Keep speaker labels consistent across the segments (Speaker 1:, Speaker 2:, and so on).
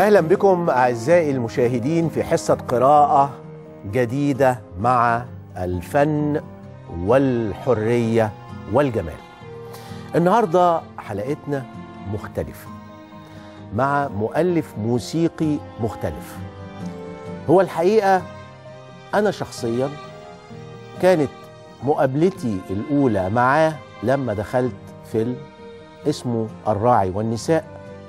Speaker 1: اهلا بكم اعزائي المشاهدين في حصه قراءه جديده مع الفن والحريه والجمال. النهارده حلقتنا مختلفه مع مؤلف موسيقي مختلف. هو الحقيقه انا شخصيا كانت مقابلتي الاولى معاه لما دخلت فيلم اسمه الراعي والنساء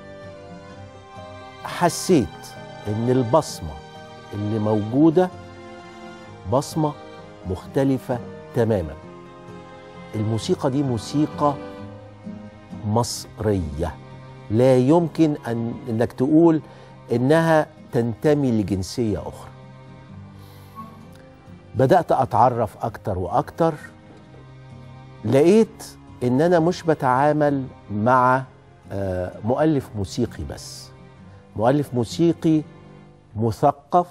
Speaker 1: حسيت ان البصمه اللي موجوده بصمه مختلفه تماما الموسيقى دي موسيقى مصريه لا يمكن ان انك تقول انها تنتمي لجنسيه اخرى بدات اتعرف اكتر واكتر لقيت ان انا مش بتعامل مع مؤلف موسيقي بس مؤلف موسيقي مثقف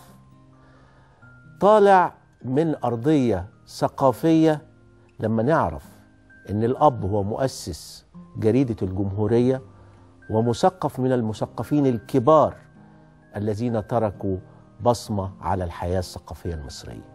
Speaker 1: طالع من ارضيه ثقافيه لما نعرف ان الاب هو مؤسس جريده الجمهوريه ومثقف من المثقفين الكبار الذين تركوا بصمه على الحياه الثقافيه المصريه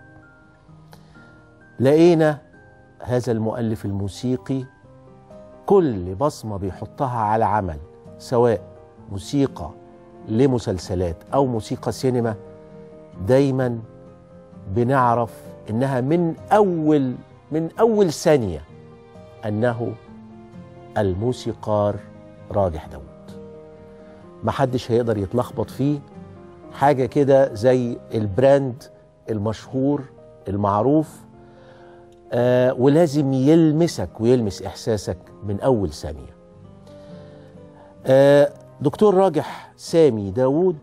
Speaker 1: لقينا هذا المؤلف الموسيقي كل بصمه بيحطها على عمل سواء موسيقى لمسلسلات او موسيقى سينما دايما بنعرف انها من اول من اول ثانيه انه الموسيقار راجح داود محدش هيقدر يتلخبط فيه حاجه كده زي البراند المشهور المعروف آه ولازم يلمسك ويلمس احساسك من اول ثانيه آه دكتور راجح سامي داوود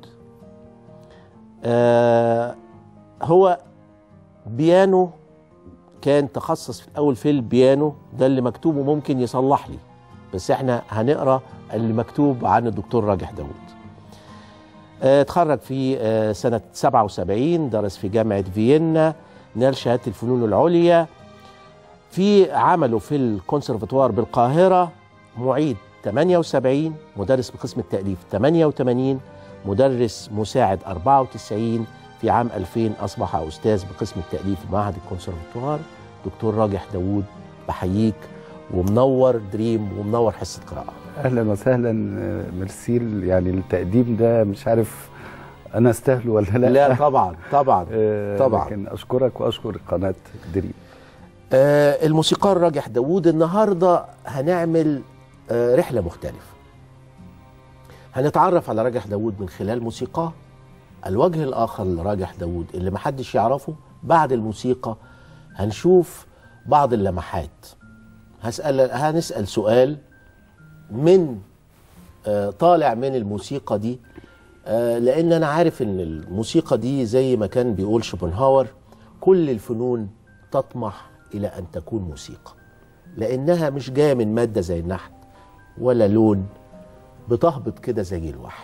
Speaker 1: آه هو بيانو كان تخصص في الاول في البيانو ده اللي مكتوبه ممكن يصلح لي بس احنا هنقرا اللي مكتوب عن الدكتور راجح داوود آه اتخرج في آه سنة 77 درس في جامعة فيينا نال شهادة الفنون العليا في عمله في الكونسرفتوار بالقاهرة معيد 78 مدرس بقسم التأليف 88 مدرس مساعد 94 في عام 2000 أصبح أستاذ بقسم التأليف معهد الكونسرفتوار دكتور راجح داوود بحييك ومنور دريم ومنور حصة قراءة
Speaker 2: أهلا وسهلا ميرسي يعني التقديم ده مش عارف أنا أستاهله ولا لا
Speaker 1: لا طبعا طبعا
Speaker 2: طبعا لكن أشكرك وأشكر قناة دريم
Speaker 1: آه الموسيقار راجح داوود النهارده هنعمل آه رحلة مختلفة هنتعرف على راجح داوود من خلال موسيقاه الوجه الآخر لراجح داوود اللي محدش يعرفه بعد الموسيقى هنشوف بعض اللمحات هسأل هنسأل سؤال من آه طالع من الموسيقى دي آه لأن أنا عارف إن الموسيقى دي زي ما كان بيقول شوبنهاور كل الفنون تطمح إلى أن تكون موسيقى لأنها مش جاية من مادة زي النحت ولا لون بتهبط كده زي الوحي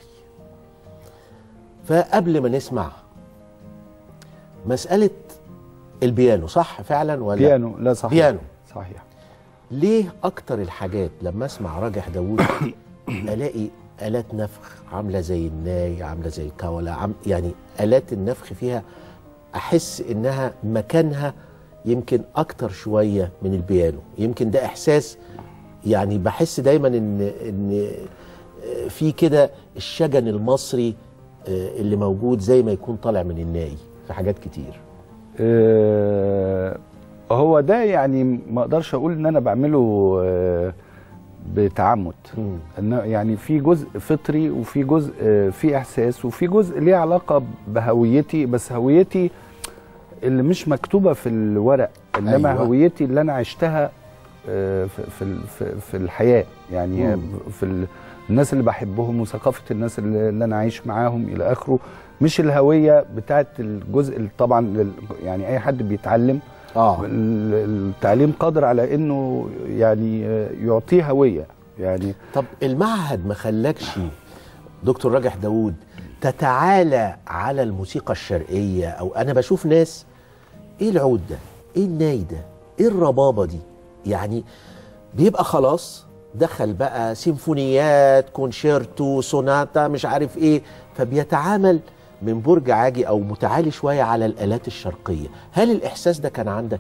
Speaker 1: فقبل ما نسمع مسألة البيانو صح فعلا ولا
Speaker 2: بيانو لا صحيح
Speaker 1: بيانو
Speaker 2: صحيح
Speaker 1: ليه أكتر الحاجات لما أسمع راجح داوود ألاقي آلات نفخ عاملة زي الناي عاملة زي الكولة عم يعني آلات النفخ فيها أحس إنها مكانها يمكن أكتر شوية من البيانو يمكن ده إحساس يعني بحس دايما ان ان في كده الشجن المصري اللي موجود زي ما يكون طالع من الناي في حاجات كتير
Speaker 2: أه هو ده يعني ما اقدرش اقول ان انا بعمله أه بتعمد ان يعني في جزء فطري وفي جزء أه في احساس وفي جزء ليه علاقه بهويتي بس هويتي اللي مش مكتوبه في الورق انما أيوة. هويتي اللي انا عشتها في في في الحياه يعني مم. في الناس اللي بحبهم وثقافه الناس اللي انا عايش معاهم الى اخره مش الهويه بتاعت الجزء اللي طبعا يعني اي حد بيتعلم
Speaker 1: اه
Speaker 2: التعليم قادر على انه يعني يعطيه هويه يعني
Speaker 1: طب المعهد ما خلاكش دكتور راجح داوود تتعالى على الموسيقى الشرقيه او انا بشوف ناس ايه العود ده ايه الناي ده ايه الربابه دي يعني بيبقى خلاص دخل بقى سيمفونيات كونشيرتو سوناتا مش عارف ايه فبيتعامل من برج عاجي او متعالي شويه على الالات الشرقيه هل الاحساس ده كان عندك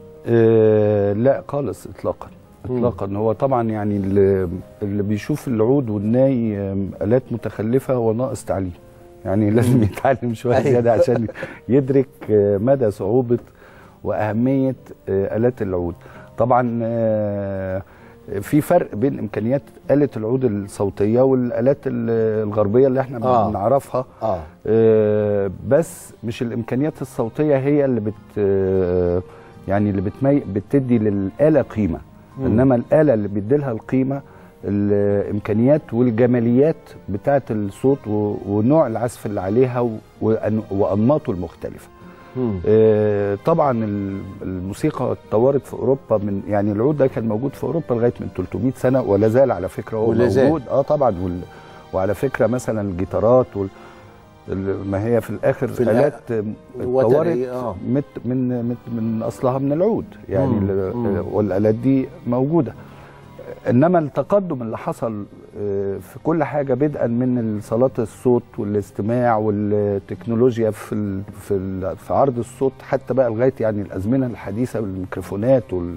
Speaker 2: آه لا خالص اطلاقا اطلاقا هو طبعا يعني اللي, اللي بيشوف العود والناي آم، الات متخلفه هو ناقص تعليم يعني لازم يتعلم شويه
Speaker 1: أيوة.
Speaker 2: زياده عشان يدرك آه، مدى صعوبه واهميه آه، الات العود طبعا آه، في فرق بين امكانيات آلة العود الصوتيه والالات ال- الغربيه اللي احنا
Speaker 1: آه.
Speaker 2: بنعرفها
Speaker 1: اه
Speaker 2: آه، بس مش الامكانيات الصوتيه هي اللي بت آه، يعني اللي بتمي بتدي للاله قيمه
Speaker 1: مم.
Speaker 2: انما الاله اللي بيديلها القيمه الامكانيات والجماليات بتاعه الصوت و- ونوع العزف اللي عليها و- وأن- وانماطه المختلفه
Speaker 1: مم.
Speaker 2: آه، طبعا ال- الموسيقى اتطورت في اوروبا من يعني العود ده كان موجود في اوروبا لغايه من 300 سنه ولا زال على فكره هو
Speaker 1: ولا زال.
Speaker 2: موجود اه طبعا وال وعلى فكره مثلا الجيتارات وال ال- ما هي في الاخر
Speaker 1: في
Speaker 2: في
Speaker 1: الآ-
Speaker 2: الات اتطورت
Speaker 1: وتري- آه.
Speaker 2: مت من مت من اصلها من العود يعني
Speaker 1: مم،
Speaker 2: ال-
Speaker 1: مم.
Speaker 2: والالات دي موجوده انما التقدم اللي حصل آه، في كل حاجه بدءا من صالات الصوت والاستماع والتكنولوجيا في ال في ال في عرض الصوت حتى بقى لغايه يعني الازمنه الحديثه والميكروفونات وال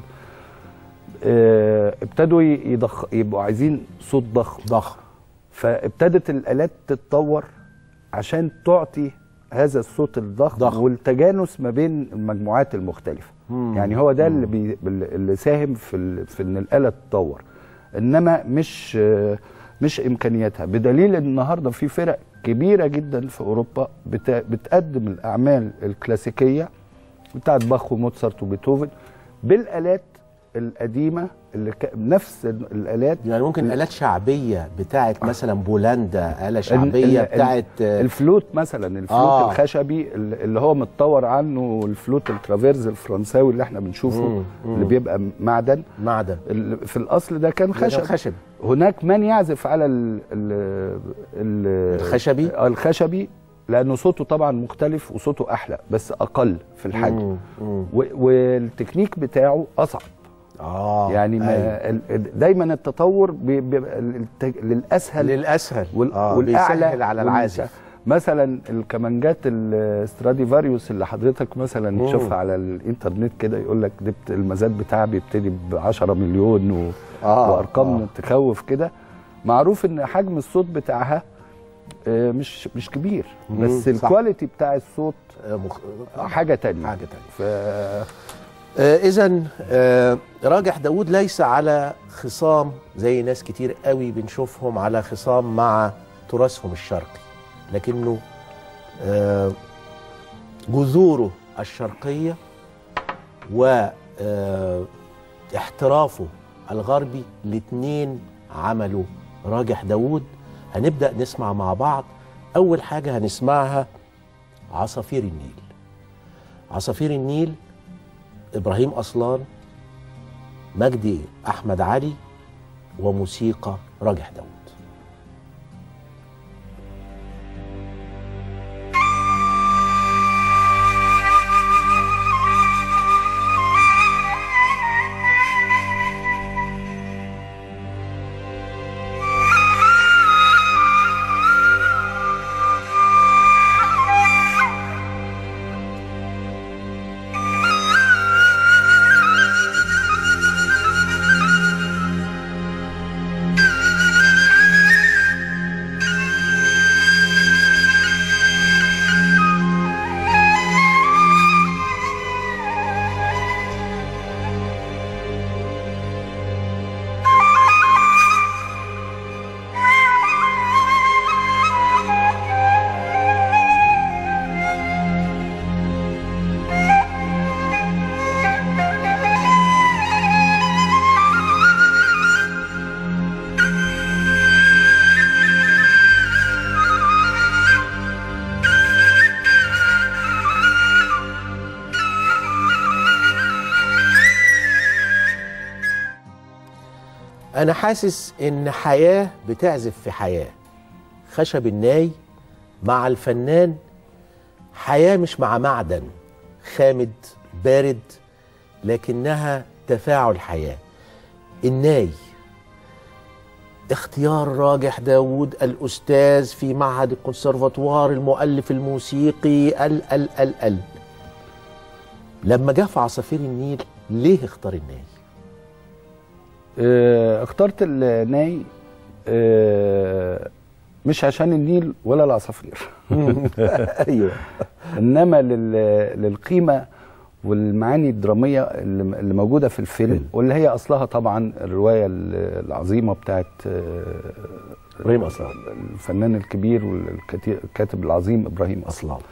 Speaker 2: آه، ابتدوا يضخ يبقوا عايزين صوت ضخم
Speaker 1: ضخم
Speaker 2: فابتدت الالات تتطور عشان تعطي هذا الصوت الضخم
Speaker 1: ضخم.
Speaker 2: والتجانس ما بين المجموعات المختلفه
Speaker 1: مم.
Speaker 2: يعني هو ده اللي بي اللي ساهم في ال... في ان الاله تتطور انما مش آه، مش امكانياتها بدليل ان النهارده في فرق كبيره جدا في اوروبا بت... بتقدم الاعمال الكلاسيكيه بتاعت باخ وموتسارت وبيتهوفن بالالات القديمه اللي ك... نفس الالات
Speaker 1: يعني ممكن الات شعبيه بتاعت مثلا بولندا اله
Speaker 2: ال-
Speaker 1: شعبيه
Speaker 2: ال-
Speaker 1: بتاعت آه،
Speaker 2: الفلوت مثلا الفلوت
Speaker 1: آه.
Speaker 2: آه. الخشبي اللي اللي هو متطور عنه الفلوت الترافيرز الفرنساوي اللي احنا بنشوفه
Speaker 1: مم، مم.
Speaker 2: اللي بيبقى معدن
Speaker 1: معدن
Speaker 2: ال- في الاصل ده كان خشب
Speaker 1: خشب
Speaker 2: هناك من يعزف على ال ال ال
Speaker 1: الخشبي؟
Speaker 2: آه، الخشبي لانه صوته طبعا مختلف وصوته احلى بس اقل في الحجم
Speaker 1: مم، مم.
Speaker 2: و- والتكنيك بتاعه اصعب
Speaker 1: اه
Speaker 2: يعني ما
Speaker 1: أيوة.
Speaker 2: ال- ال- دايما التطور بي- بيبقى الت- للاسهل
Speaker 1: للاسهل
Speaker 2: وال-
Speaker 1: آه
Speaker 2: والاعلى
Speaker 1: بيسهل على
Speaker 2: والمسا-
Speaker 1: العازف
Speaker 2: مثلا الكمانجات الاستراديفاريوس اللي حضرتك مثلا
Speaker 1: مم.
Speaker 2: تشوفها على الانترنت كده يقول لك دي بت- المزاد بتاعها بيبتدي ب 10 مليون و...
Speaker 1: آه،
Speaker 2: وارقام
Speaker 1: آه.
Speaker 2: تخوف كده معروف ان حجم الصوت بتاعها آه، مش مش كبير
Speaker 1: مم،
Speaker 2: بس
Speaker 1: صح.
Speaker 2: الكواليتي بتاع الصوت
Speaker 1: آه، مخ...
Speaker 2: حاجه تانية
Speaker 1: حاجه تانية
Speaker 2: ف...
Speaker 1: اذا آه راجح داود ليس على خصام زي ناس كتير قوي بنشوفهم على خصام مع تراثهم الشرقي لكنه آه جذوره الشرقيه و آه احترافه الغربي الاتنين عملوا راجح داود هنبدأ نسمع مع بعض أول حاجة هنسمعها عصافير النيل عصافير النيل إبراهيم أصلان مجدي أحمد علي وموسيقى راجح داود أنا حاسس إن حياة بتعزف في حياة خشب الناي مع الفنان حياة مش مع معدن خامد بارد لكنها تفاعل حياة الناي اختيار راجح داوود الأستاذ في معهد الكونسرفاتوار المؤلف الموسيقي ال ال ال ال لما جه في عصافير النيل ليه اختار الناي؟
Speaker 2: آه، اخترت الناي آه، مش عشان النيل ولا العصافير
Speaker 1: ايوه
Speaker 2: انما لل- للقيمه والمعاني الدراميه اللي اللي موجوده في الفيلم واللي هي اصلها طبعا الروايه ال- العظيمه بتاعت آه،
Speaker 1: ابراهيم اصلا
Speaker 2: الفنان الكبير والكاتب العظيم ابراهيم اصلا
Speaker 1: اصلا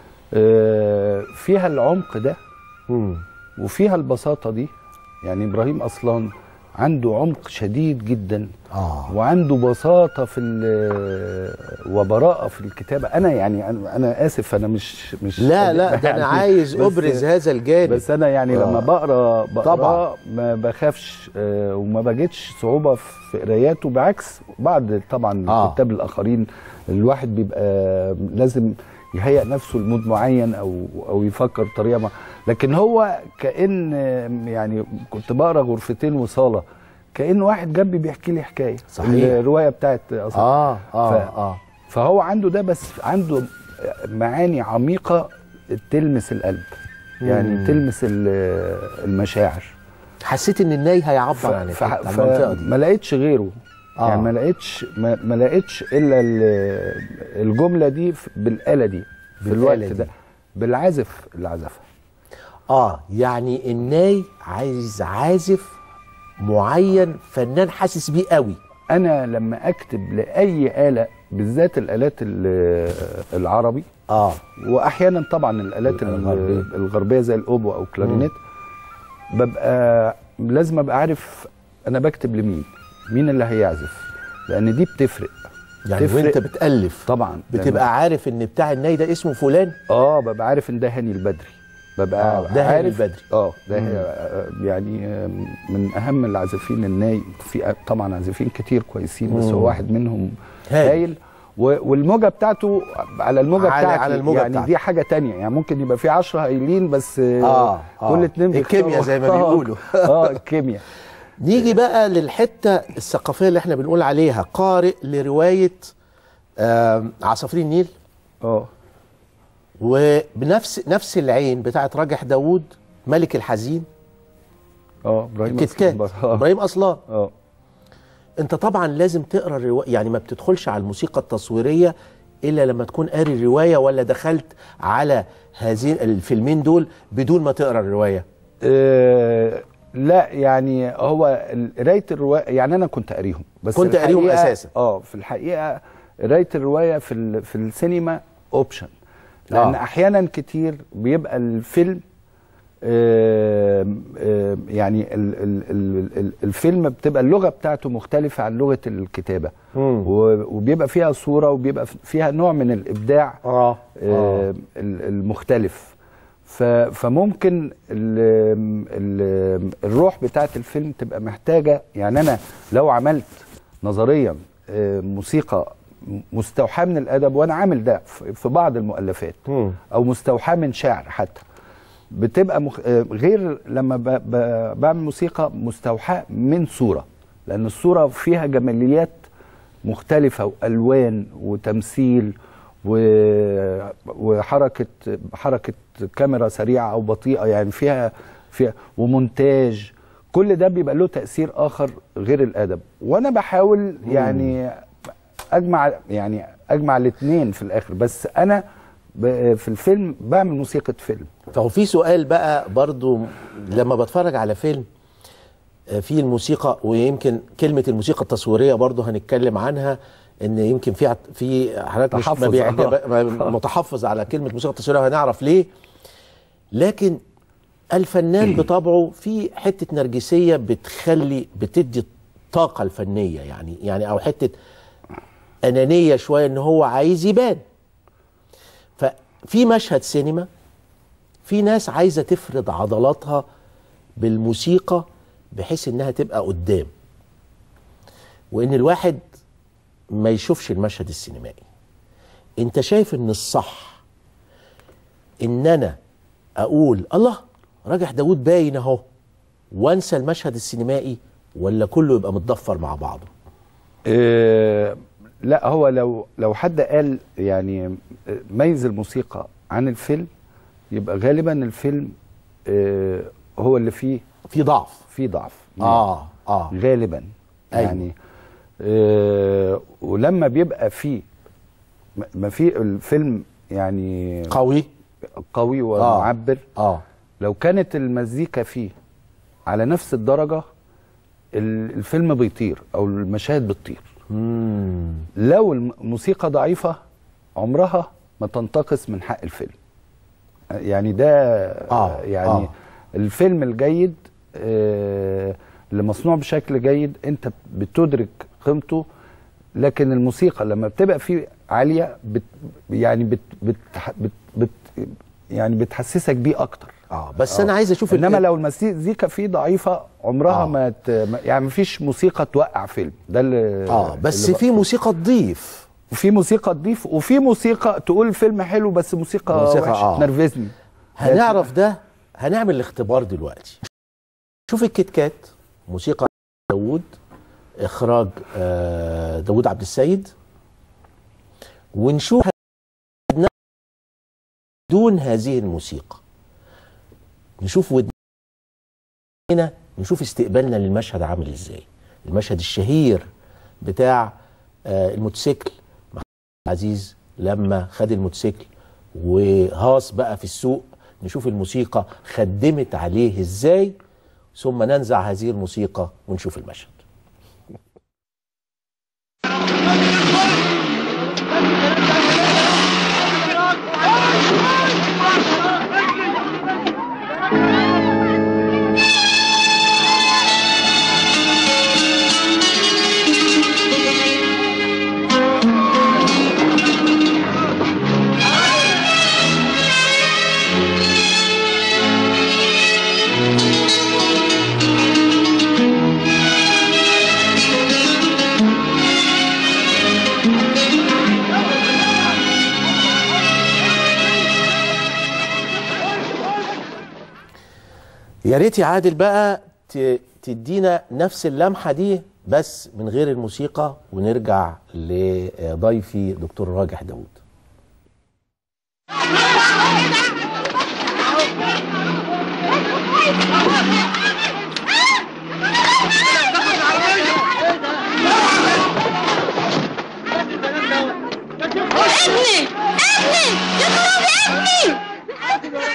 Speaker 2: آه، فيها العمق ده وفيها البساطه دي يعني ابراهيم اصلا عنده عمق شديد جدا
Speaker 1: اه
Speaker 2: وعنده بساطه في ال- وبراءه في الكتابه انا يعني انا أنا اسف انا مش مش
Speaker 1: لا لا ده انا
Speaker 2: يعني
Speaker 1: عايز
Speaker 2: بس-
Speaker 1: ابرز هذا الجانب
Speaker 2: بس انا يعني
Speaker 1: آه.
Speaker 2: لما بقرا بقرا
Speaker 1: طبعاً.
Speaker 2: ما بخافش آه، وما بجدش صعوبه في قراياته بعكس بعض طبعا
Speaker 1: آه.
Speaker 2: الكتاب الاخرين الواحد بيبقى لازم يهيئ نفسه لمود معين او او يفكر بطريقه ما لكن هو كان آه، يعني كنت بقرا غرفتين وصاله كان واحد جنبي بيحكي لي حكايه
Speaker 1: صحيح.
Speaker 2: الروايه بتاعت أصلا
Speaker 1: اه اه
Speaker 2: ف-
Speaker 1: اه
Speaker 2: فهو عنده ده بس عنده معاني عميقة تلمس القلب يعني
Speaker 1: مم.
Speaker 2: تلمس ال- المشاعر
Speaker 1: حسيت ان الناي هيعبر
Speaker 2: ف-
Speaker 1: عن
Speaker 2: ف-
Speaker 1: الحتة- عن المنطقه دي
Speaker 2: فما لقيتش غيره
Speaker 1: آه.
Speaker 2: يعني ما لقيتش ما, ما لقيتش الا ال- الجمله دي في- بالاله دي في
Speaker 1: بالآلة
Speaker 2: الوقت
Speaker 1: دي.
Speaker 2: ده بالعازف اللي عزفها
Speaker 1: اه يعني الناي عايز عازف معين فنان حاسس بيه قوي
Speaker 2: انا لما اكتب لاي اله بالذات الالات ال- العربي
Speaker 1: اه
Speaker 2: واحيانا طبعا الالات
Speaker 1: الغربية.
Speaker 2: الغربيه, الغربية زي الاوبو او كلارينيت ببقى لازم ابقى عارف انا بكتب لمين مين اللي هيعزف لان دي بتفرق
Speaker 1: يعني
Speaker 2: تفرق.
Speaker 1: وانت بتالف
Speaker 2: طبعا
Speaker 1: بتبقى عارف ان بتاع الناي ده اسمه فلان
Speaker 2: اه ببقى عارف ان ده هاني البدري ببقى
Speaker 1: آه، ده هاني
Speaker 2: عارف
Speaker 1: البدري.
Speaker 2: اه ده هي- يعني آه، من اهم العازفين الناي في طبعا عازفين كتير كويسين بس
Speaker 1: مم.
Speaker 2: هو واحد منهم
Speaker 1: هايل.
Speaker 2: هايل و- والموجه بتاعته على الموجه
Speaker 1: على-
Speaker 2: بتاعتي
Speaker 1: على الموجة
Speaker 2: يعني
Speaker 1: بتاعتك.
Speaker 2: دي حاجه تانية يعني ممكن يبقى في 10 هايلين بس آه
Speaker 1: آه، آه.
Speaker 2: كل اتنين
Speaker 1: الكيمياء
Speaker 2: بيختاروا-
Speaker 1: زي ما
Speaker 2: آه،
Speaker 1: بيقولوا.
Speaker 2: اه الكيمياء
Speaker 1: نيجي بقى للحته الثقافيه اللي احنا بنقول عليها قارئ لروايه آم، عصافير النيل
Speaker 2: اه
Speaker 1: وبنفس نفس العين بتاعت راجح داوود ملك الحزين
Speaker 2: اه ابراهيم
Speaker 1: كتكات
Speaker 2: أصلاً. اه
Speaker 1: ابراهيم اصلان
Speaker 2: اه
Speaker 1: انت طبعا لازم تقرا الروايه يعني ما بتدخلش على الموسيقى التصويريه الا لما تكون قاري الروايه ولا دخلت على هذين الفيلمين دول بدون ما تقرا الروايه
Speaker 2: آه، لا يعني هو ال- قرايه الروايه يعني انا كنت قاريهم بس
Speaker 1: كنت قاريهم
Speaker 2: الحقيقة-
Speaker 1: أساساً.
Speaker 2: اه في الحقيقه قرايه الروايه في ال- في السينما اوبشن لان
Speaker 1: آه.
Speaker 2: آه. احيانا كتير بيبقى الفيلم آم، آم، يعني ال ال ال ال الفيلم بتبقى اللغه بتاعته مختلفه عن لغه الكتابه
Speaker 1: مم.
Speaker 2: و- وبيبقى فيها صوره وبيبقى فيها نوع من الابداع
Speaker 1: اه
Speaker 2: آه، ال- المختلف ف- فممكن ال ال الروح بتاعت الفيلم تبقى محتاجه يعني انا لو عملت نظريا آه، موسيقى مستوحاه من الادب وانا عامل ده في في بعض المؤلفات
Speaker 1: مم.
Speaker 2: او مستوحاه من شعر حتى بتبقى مخ... آه، غير لما ب... ب... بعمل موسيقى مستوحاه من صوره لان الصوره فيها جماليات مختلفه والوان وتمثيل و... وحركه حركه كاميرا سريعه او بطيئه يعني فيها فيها ومونتاج كل ده بيبقى له تاثير اخر غير الادب وانا بحاول يعني اجمع يعني اجمع الاثنين في الاخر بس انا ب... في الفيلم بعمل موسيقى فيلم
Speaker 1: فهو في سؤال بقى برضو لما بتفرج على فيلم آه، فيه الموسيقى ويمكن كلمة الموسيقى التصويرية برضو هنتكلم عنها ان يمكن في عت- في حضرتك مش ما
Speaker 2: تحفظ.
Speaker 1: بيعجب ما- متحفظ على كلمة موسيقى تصويرية وهنعرف ليه لكن الفنان بطبعه في حتة نرجسية بتخلي بتدي الطاقة الفنية يعني يعني او حتة أنانية شوية ان هو عايز يبان ففي مشهد سينما في ناس عايزه تفرض عضلاتها بالموسيقى بحيث انها تبقى قدام وان الواحد ما يشوفش المشهد السينمائي انت شايف ان الصح ان انا اقول الله راجح داوود باين اهو وانسى المشهد السينمائي ولا كله يبقى متضفر مع بعضه
Speaker 2: آه، لا هو لو لو حد قال يعني آه، ميز الموسيقى عن الفيلم يبقى غالبا الفيلم آه، هو اللي فيه
Speaker 1: في ضعف
Speaker 2: فيه ضعف
Speaker 1: اه اه
Speaker 2: غالبا
Speaker 1: أيوة.
Speaker 2: يعني آه ولما بيبقى فيه ما- ما في الفيلم يعني
Speaker 1: قوي
Speaker 2: قوي ومعبر
Speaker 1: اه
Speaker 2: لو كانت المزيكا فيه على نفس الدرجة ال- الفيلم بيطير أو المشاهد بتطير
Speaker 1: مم.
Speaker 2: لو الموسيقى ضعيفة عمرها ما تنتقص من حق الفيلم يعني ده
Speaker 1: آه،
Speaker 2: يعني
Speaker 1: آه.
Speaker 2: الفيلم الجيد آه، اللي مصنوع بشكل جيد انت بتدرك قيمته لكن الموسيقى لما بتبقى فيه عالية بت يعني بت بت بت بت يعني بتحسسك بيه اكتر
Speaker 1: اه بس انا عايز اشوف
Speaker 2: انما
Speaker 1: ال-
Speaker 2: لو المزيكا فيه ضعيفه عمرها
Speaker 1: آه.
Speaker 2: ما ت... ما- يعني مفيش موسيقى توقع فيلم ده اللي
Speaker 1: اه بس
Speaker 2: اللي
Speaker 1: في موسيقى تضيف
Speaker 2: وفي موسيقى تضيف وفي موسيقى تقول الفيلم حلو بس موسيقى,
Speaker 1: موسيقى،
Speaker 2: وحشه
Speaker 1: آه.
Speaker 2: تنرفزني
Speaker 1: هنعرف ده هنعمل الاختبار دلوقتي شوف الكيت كات موسيقى داوود اخراج آه، داوود عبد السيد ونشوف دون هذه الموسيقى نشوف ودنا نشوف استقبالنا للمشهد عامل ازاي المشهد الشهير بتاع آه، الموتوسيكل محمد عزيز لما خد الموتوسيكل وهاص بقى في السوق نشوف الموسيقى خدمت عليه ازاي ثم ننزع هذه الموسيقى ونشوف المشهد يا ريت يا عادل بقى ت- تدينا نفس اللمحه دي بس من غير الموسيقى ونرجع لضيفي دكتور راجح داوود
Speaker 3: ابني ابني يا خرابي ابني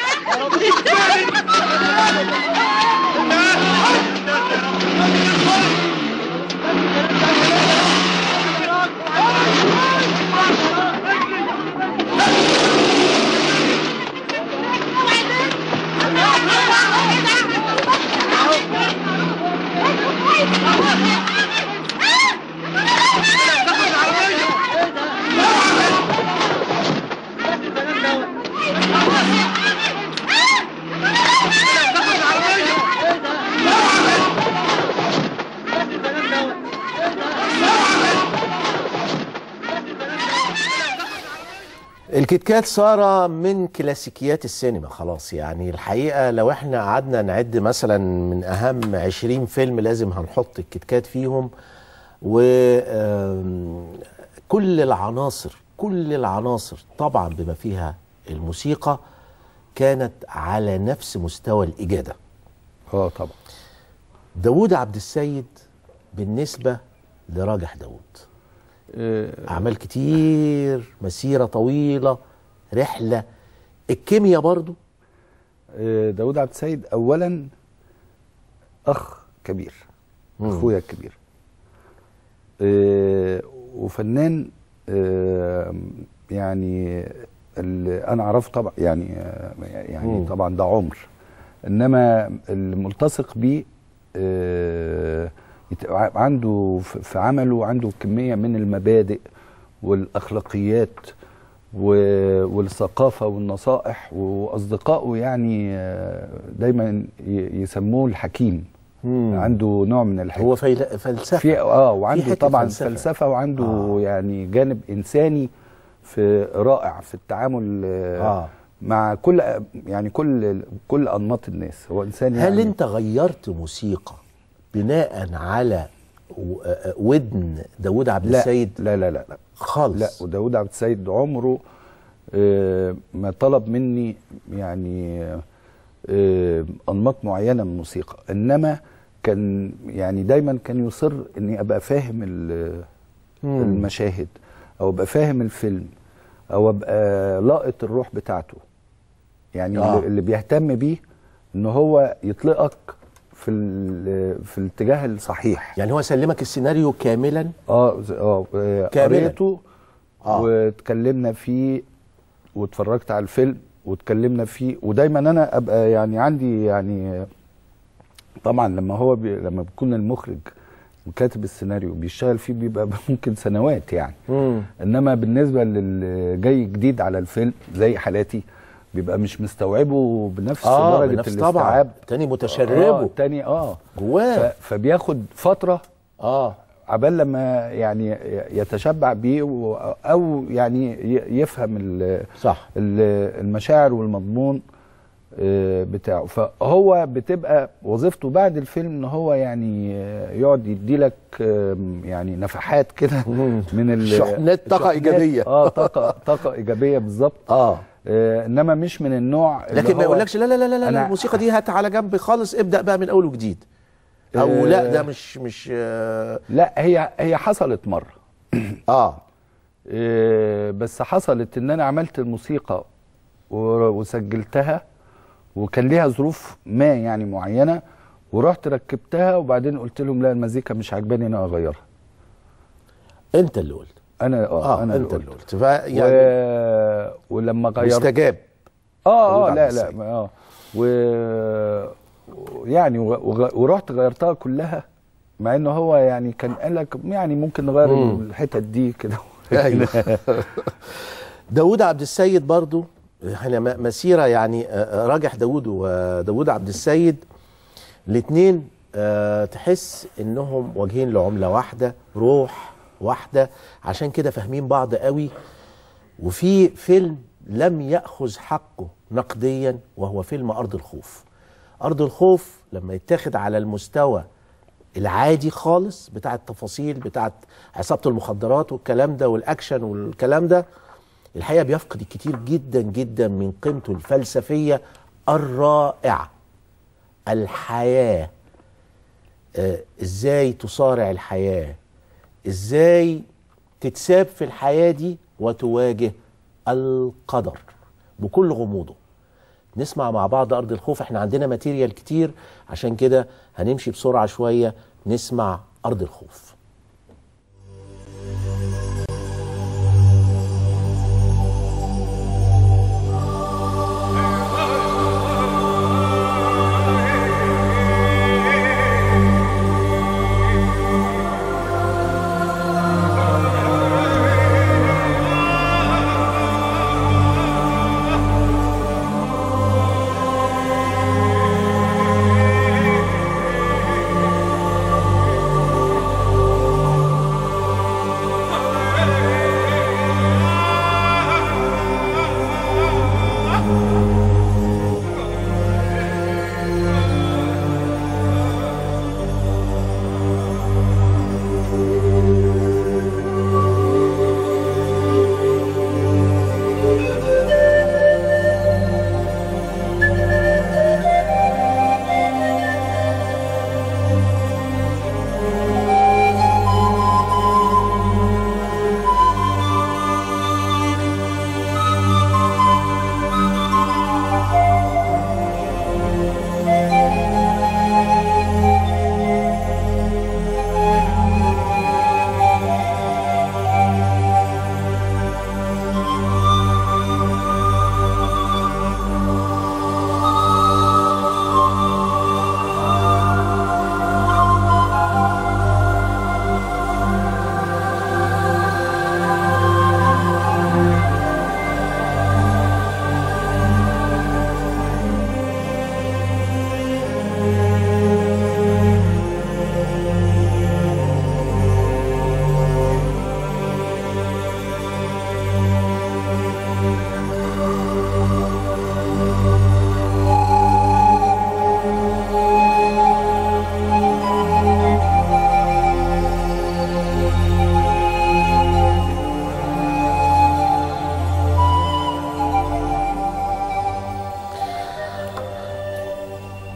Speaker 1: الكيت كات صار من كلاسيكيات السينما خلاص يعني الحقيقة لو احنا قعدنا نعد مثلا من أهم عشرين فيلم لازم هنحط الكيت كات فيهم وكل العناصر كل العناصر طبعا بما فيها الموسيقى كانت على نفس مستوى الإجادة
Speaker 2: اه طبعا
Speaker 1: داوود عبد السيد بالنسبة لراجح داوود
Speaker 2: آه،
Speaker 1: أعمال كتير مسيرة طويلة رحلة الكيمياء برضو
Speaker 2: آه، داود عبد السيد اولا اخ كبير
Speaker 1: مم.
Speaker 2: اخويا الكبير آه، وفنان آه، يعني اللي انا اعرفه طبعا يعني آه، يعني
Speaker 1: مم.
Speaker 2: طبعا ده عمر انما الملتصق بيه آه، يت- عنده في في عمله عنده كميه من المبادئ والاخلاقيات و- والثقافه والنصائح واصدقائه يعني آه، دايما ي- يسموه الحكيم
Speaker 1: مم.
Speaker 2: عنده نوع من الحكمه
Speaker 1: هو فيل- فلسفة
Speaker 2: في اه وعنده
Speaker 1: حتة
Speaker 2: طبعا
Speaker 1: فلسفة.
Speaker 2: فلسفه, فلسفة وعنده
Speaker 1: آه.
Speaker 2: آه. يعني جانب انساني في رائع في التعامل آه.
Speaker 1: آه.
Speaker 2: مع كل يعني كل كل انماط الناس هو انسان
Speaker 1: هل
Speaker 2: يعني
Speaker 1: انت غيرت موسيقى بناء على و- آه، ودن داوود عبد
Speaker 2: لا
Speaker 1: السيد
Speaker 2: لا لا لا لا
Speaker 1: خالص
Speaker 2: لا وداود عبد السيد عمره آه، ما طلب مني يعني آه، انماط معينه من الموسيقى انما كان يعني دايما كان يصر اني ابقى فاهم ال-
Speaker 1: مم.
Speaker 2: المشاهد او ابقى فاهم الفيلم او ابقى لاقط الروح بتاعته يعني
Speaker 1: آه.
Speaker 2: اللي- اللي بيهتم بيه ان هو يطلقك في ال- في الاتجاه الصحيح
Speaker 1: يعني هو سلمك السيناريو كاملا
Speaker 2: اه ز- اه آه،
Speaker 1: كاملاً.
Speaker 2: قريته
Speaker 1: آه.
Speaker 2: واتكلمنا فيه واتفرجت على الفيلم واتكلمنا فيه ودايما انا ابقى يعني عندي يعني آه، طبعا لما هو بي لما بيكون المخرج وكاتب السيناريو بيشتغل فيه بيبقى ممكن سنوات يعني
Speaker 1: مم.
Speaker 2: انما بالنسبه للي جاي جديد على الفيلم زي حالاتي بيبقى مش مستوعبه بنفس
Speaker 1: اه
Speaker 2: درجه
Speaker 1: بنفس طبعا
Speaker 2: الاستيعاب
Speaker 1: تاني
Speaker 2: اه
Speaker 1: متشربه
Speaker 2: التاني اه
Speaker 1: جواه
Speaker 2: ف- فبياخد فتره
Speaker 1: اه
Speaker 2: عبال لما يعني يتشبع بيه و- او يعني ي- يفهم ال-
Speaker 1: صح
Speaker 2: ال- المشاعر والمضمون آه، بتاعه فهو بتبقى وظيفته بعد الفيلم ان هو يعني آه، يقعد يدي لك يعني نفحات كده من ال-
Speaker 1: شحنات طاقة
Speaker 2: شحنات-
Speaker 1: إيجابية.
Speaker 2: اه طاقه طاقه ايجابيه بالظبط
Speaker 1: اه
Speaker 2: آه، انما مش من النوع اللي
Speaker 1: لكن ما
Speaker 2: هو-
Speaker 1: يقولكش لا لا لا لا, لا
Speaker 2: أنا-
Speaker 1: الموسيقى دي هات على جنب خالص ابدا بقى من اول وجديد او
Speaker 2: آه.
Speaker 1: لا ده مش مش اه,
Speaker 2: لا هي هي حصلت مره
Speaker 1: آه.
Speaker 2: إيه، بس حصلت ان انا عملت الموسيقى ور- وسجلتها وكان ليها ظروف ما يعني معينه ورحت ركبتها وبعدين قلت لهم لا المزيكا مش عجباني انا اغيرها
Speaker 1: انت اللي قلت
Speaker 2: انا اه,
Speaker 1: اه
Speaker 2: انا
Speaker 1: انت
Speaker 2: اللي
Speaker 1: اللي
Speaker 2: قلت
Speaker 1: قلت فيعني
Speaker 2: و... ولما غيرت
Speaker 1: مستجاب
Speaker 2: اه اه
Speaker 1: داود
Speaker 2: لا
Speaker 1: عبد
Speaker 2: لا
Speaker 1: السيد.
Speaker 2: اه و يعني وغ- وغ- ورحت غيرتها كلها مع انه هو يعني كان قال لك يعني ممكن نغير
Speaker 1: مم.
Speaker 2: الحتت دي كده
Speaker 1: ايوه داوود عبد السيد برضو احنا م- مسيره يعني آه، راجح داوود وداوود عبد السيد الاثنين تحس انهم واجهين لعمله واحده روح واحده عشان كده فاهمين بعض قوي وفي فيلم لم ياخذ حقه نقديا وهو فيلم ارض الخوف ارض الخوف لما يتاخد على المستوى العادي خالص بتاع التفاصيل بتاعت عصابه المخدرات والكلام ده والاكشن والكلام ده الحقيقه بيفقد الكتير جدا جدا من قيمته الفلسفيه الرائعه الحياه آه ازاي تصارع الحياه ازاي تتساب في الحياه دي وتواجه القدر بكل غموضه نسمع مع بعض ارض الخوف احنا عندنا ماتيريال كتير عشان كده هنمشي بسرعه شويه نسمع ارض الخوف
Speaker 3: Thank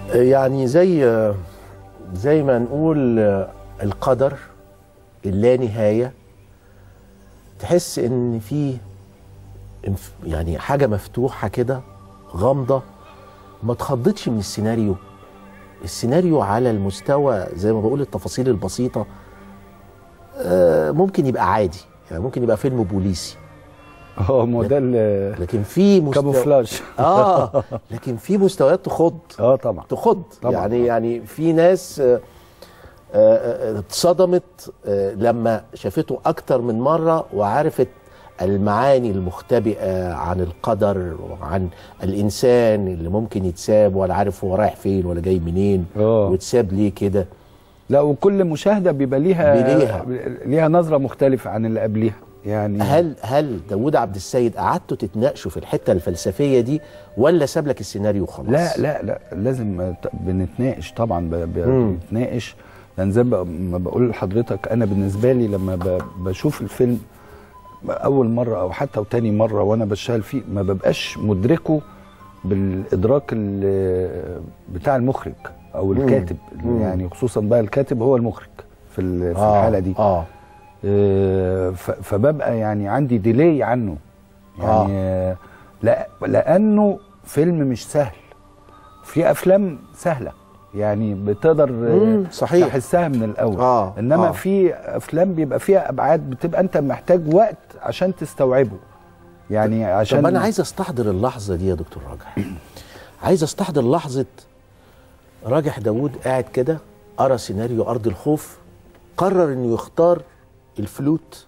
Speaker 1: يعني زي زي ما نقول القدر اللانهايه تحس ان في انف- يعني حاجه مفتوحه كده غامضه ما اتخضتش من السيناريو السيناريو على المستوى زي ما بقول التفاصيل البسيطه آه، ممكن يبقى عادي يعني ممكن يبقى فيلم بوليسي
Speaker 2: هو ما هو ده ال-
Speaker 1: لكن في مستوى
Speaker 2: كاموفلاج
Speaker 1: اه لكن في مستويات تخض
Speaker 2: اه طبعا
Speaker 1: تخض
Speaker 2: طبعاً.
Speaker 1: يعني يعني في ناس آه، آه، آه، اتصدمت آه، لما شافته اكتر من مره وعرفت المعاني المختبئه عن القدر وعن الانسان اللي ممكن يتساب ولا عارف هو رايح فين ولا جاي منين
Speaker 2: آه.
Speaker 1: وتساب ليه كده
Speaker 2: لا وكل مشاهده بيبقى ليها
Speaker 1: بليها.
Speaker 2: ليها نظره مختلفه عن اللي قبليها يعني
Speaker 1: هل هل داوود عبد السيد قعدتوا تتناقشوا في الحته الفلسفيه دي ولا ساب لك السيناريو خلاص
Speaker 2: لا لا لا لازم ت- بنتناقش طبعا ب- ب-
Speaker 1: مم.
Speaker 2: بنتناقش لان زي ما ما بقول لحضرتك انا بالنسبه لي لما ب- بشوف الفيلم اول مره او حتى وتاني مره وانا بشتغل فيه ما ببقاش مدركه بالادراك ال- بتاع المخرج او الكاتب
Speaker 1: مم.
Speaker 2: يعني خصوصا بقى الكاتب هو المخرج في ال- في
Speaker 1: آه،
Speaker 2: الحاله دي
Speaker 1: اه
Speaker 2: آه، ف- فببقى يعني عندي ديلي عنه يعني آه. لا لانه فيلم مش سهل في افلام سهله يعني بتقدر آه،
Speaker 1: مم، صحيح.
Speaker 2: تحسها من الاول
Speaker 1: آه،
Speaker 2: انما
Speaker 1: آه.
Speaker 2: في افلام بيبقى فيها ابعاد بتبقى انت محتاج وقت عشان تستوعبه يعني عشان
Speaker 1: طب انا عايز استحضر اللحظه دي يا دكتور راجح عايز استحضر لحظه راجح داوود قاعد كده قرا سيناريو ارض الخوف قرر انه يختار الفلوت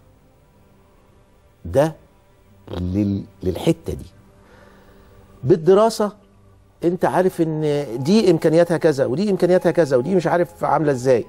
Speaker 1: ده لل... للحته دي بالدراسه انت عارف ان دي امكانياتها كذا ودي امكانياتها كذا ودي مش عارف عامله ازاي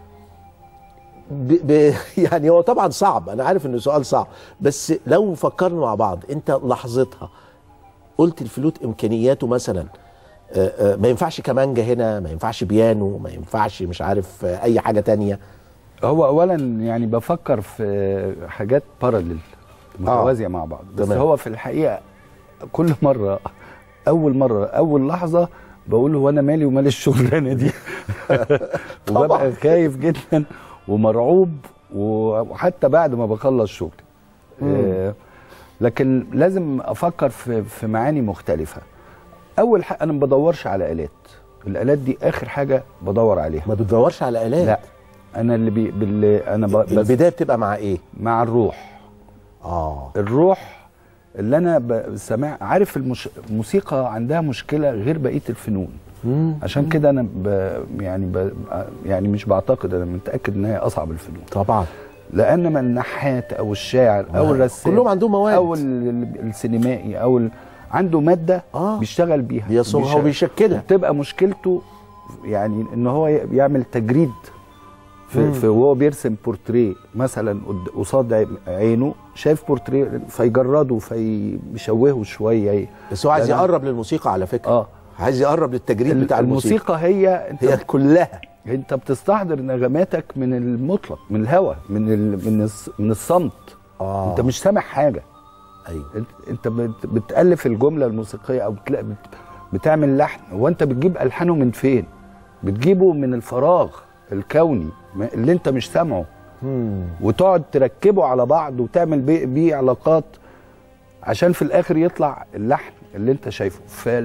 Speaker 1: ب... ب... يعني هو طبعا صعب انا عارف انه سؤال صعب بس لو فكرنا مع بعض انت لحظتها قلت الفلوت امكانياته مثلا آه، آه، ما ينفعش كمانجا هنا ما ينفعش بيانو ما ينفعش مش عارف آه، اي حاجه تانية
Speaker 2: هو اولا يعني بفكر في حاجات باراليل متوازيه مع بعض بس
Speaker 1: تمام.
Speaker 2: هو في الحقيقه كل مره اول مره اول لحظه بقول هو انا مالي ومال الشغلانه دي
Speaker 1: طبعاً.
Speaker 2: وببقى خايف جدا ومرعوب وحتى بعد ما بخلص شغلي آه لكن لازم افكر في في معاني مختلفه اول حاجه انا ما بدورش على الات الالات دي اخر حاجه بدور عليها
Speaker 1: ما بتدورش على الات
Speaker 2: لا انا اللي بي باللي انا ب... بس
Speaker 1: البدايه بتبقى مع ايه
Speaker 2: مع الروح
Speaker 1: اه
Speaker 2: الروح اللي انا ب- سامع عارف المش... الموسيقى عندها مشكله غير بقيه الفنون
Speaker 1: مم.
Speaker 2: عشان كده انا ب... يعني ب... يعني مش بعتقد انا متاكد ان هي اصعب الفنون
Speaker 1: طبعا
Speaker 2: لان ما النحات او الشاعر او
Speaker 1: آه.
Speaker 2: الرسام
Speaker 1: كلهم عندهم مواد.
Speaker 2: او ال- ال- السينمائي او ال... عنده ماده
Speaker 1: آه.
Speaker 2: بيشتغل بيها
Speaker 1: بيصوغها
Speaker 2: بيشتغل-
Speaker 1: وبيشكلها
Speaker 2: بتبقى مشكلته يعني ان هو ي- يعمل تجريد في, في وهو بيرسم بورتريه مثلا قد- قصاد عي- عينه شايف بورتريه فيجرده فيشوهه شويه
Speaker 1: بس هو عايز
Speaker 2: ده أنا-
Speaker 1: يقرب للموسيقى على فكره
Speaker 2: اه
Speaker 1: عايز يقرب للتجريد
Speaker 2: ال-
Speaker 1: بتاع الموسيقى
Speaker 2: الموسيقى هي انت
Speaker 1: هي كلها
Speaker 2: انت بتستحضر نغماتك من المطلق من الهواء من ال من الص- من الصمت
Speaker 1: اه
Speaker 2: انت مش سامع حاجه
Speaker 1: ايوه
Speaker 2: انت انت بت- بتالف الجمله الموسيقيه او بتلاقي بت بتعمل لحن هو انت بتجيب الحانه من فين بتجيبه من الفراغ الكوني ما- اللي انت مش سامعه
Speaker 1: مم.
Speaker 2: وتقعد تركبه على بعض وتعمل بيه, بيه علاقات عشان في الاخر يطلع اللحن اللي انت شايفه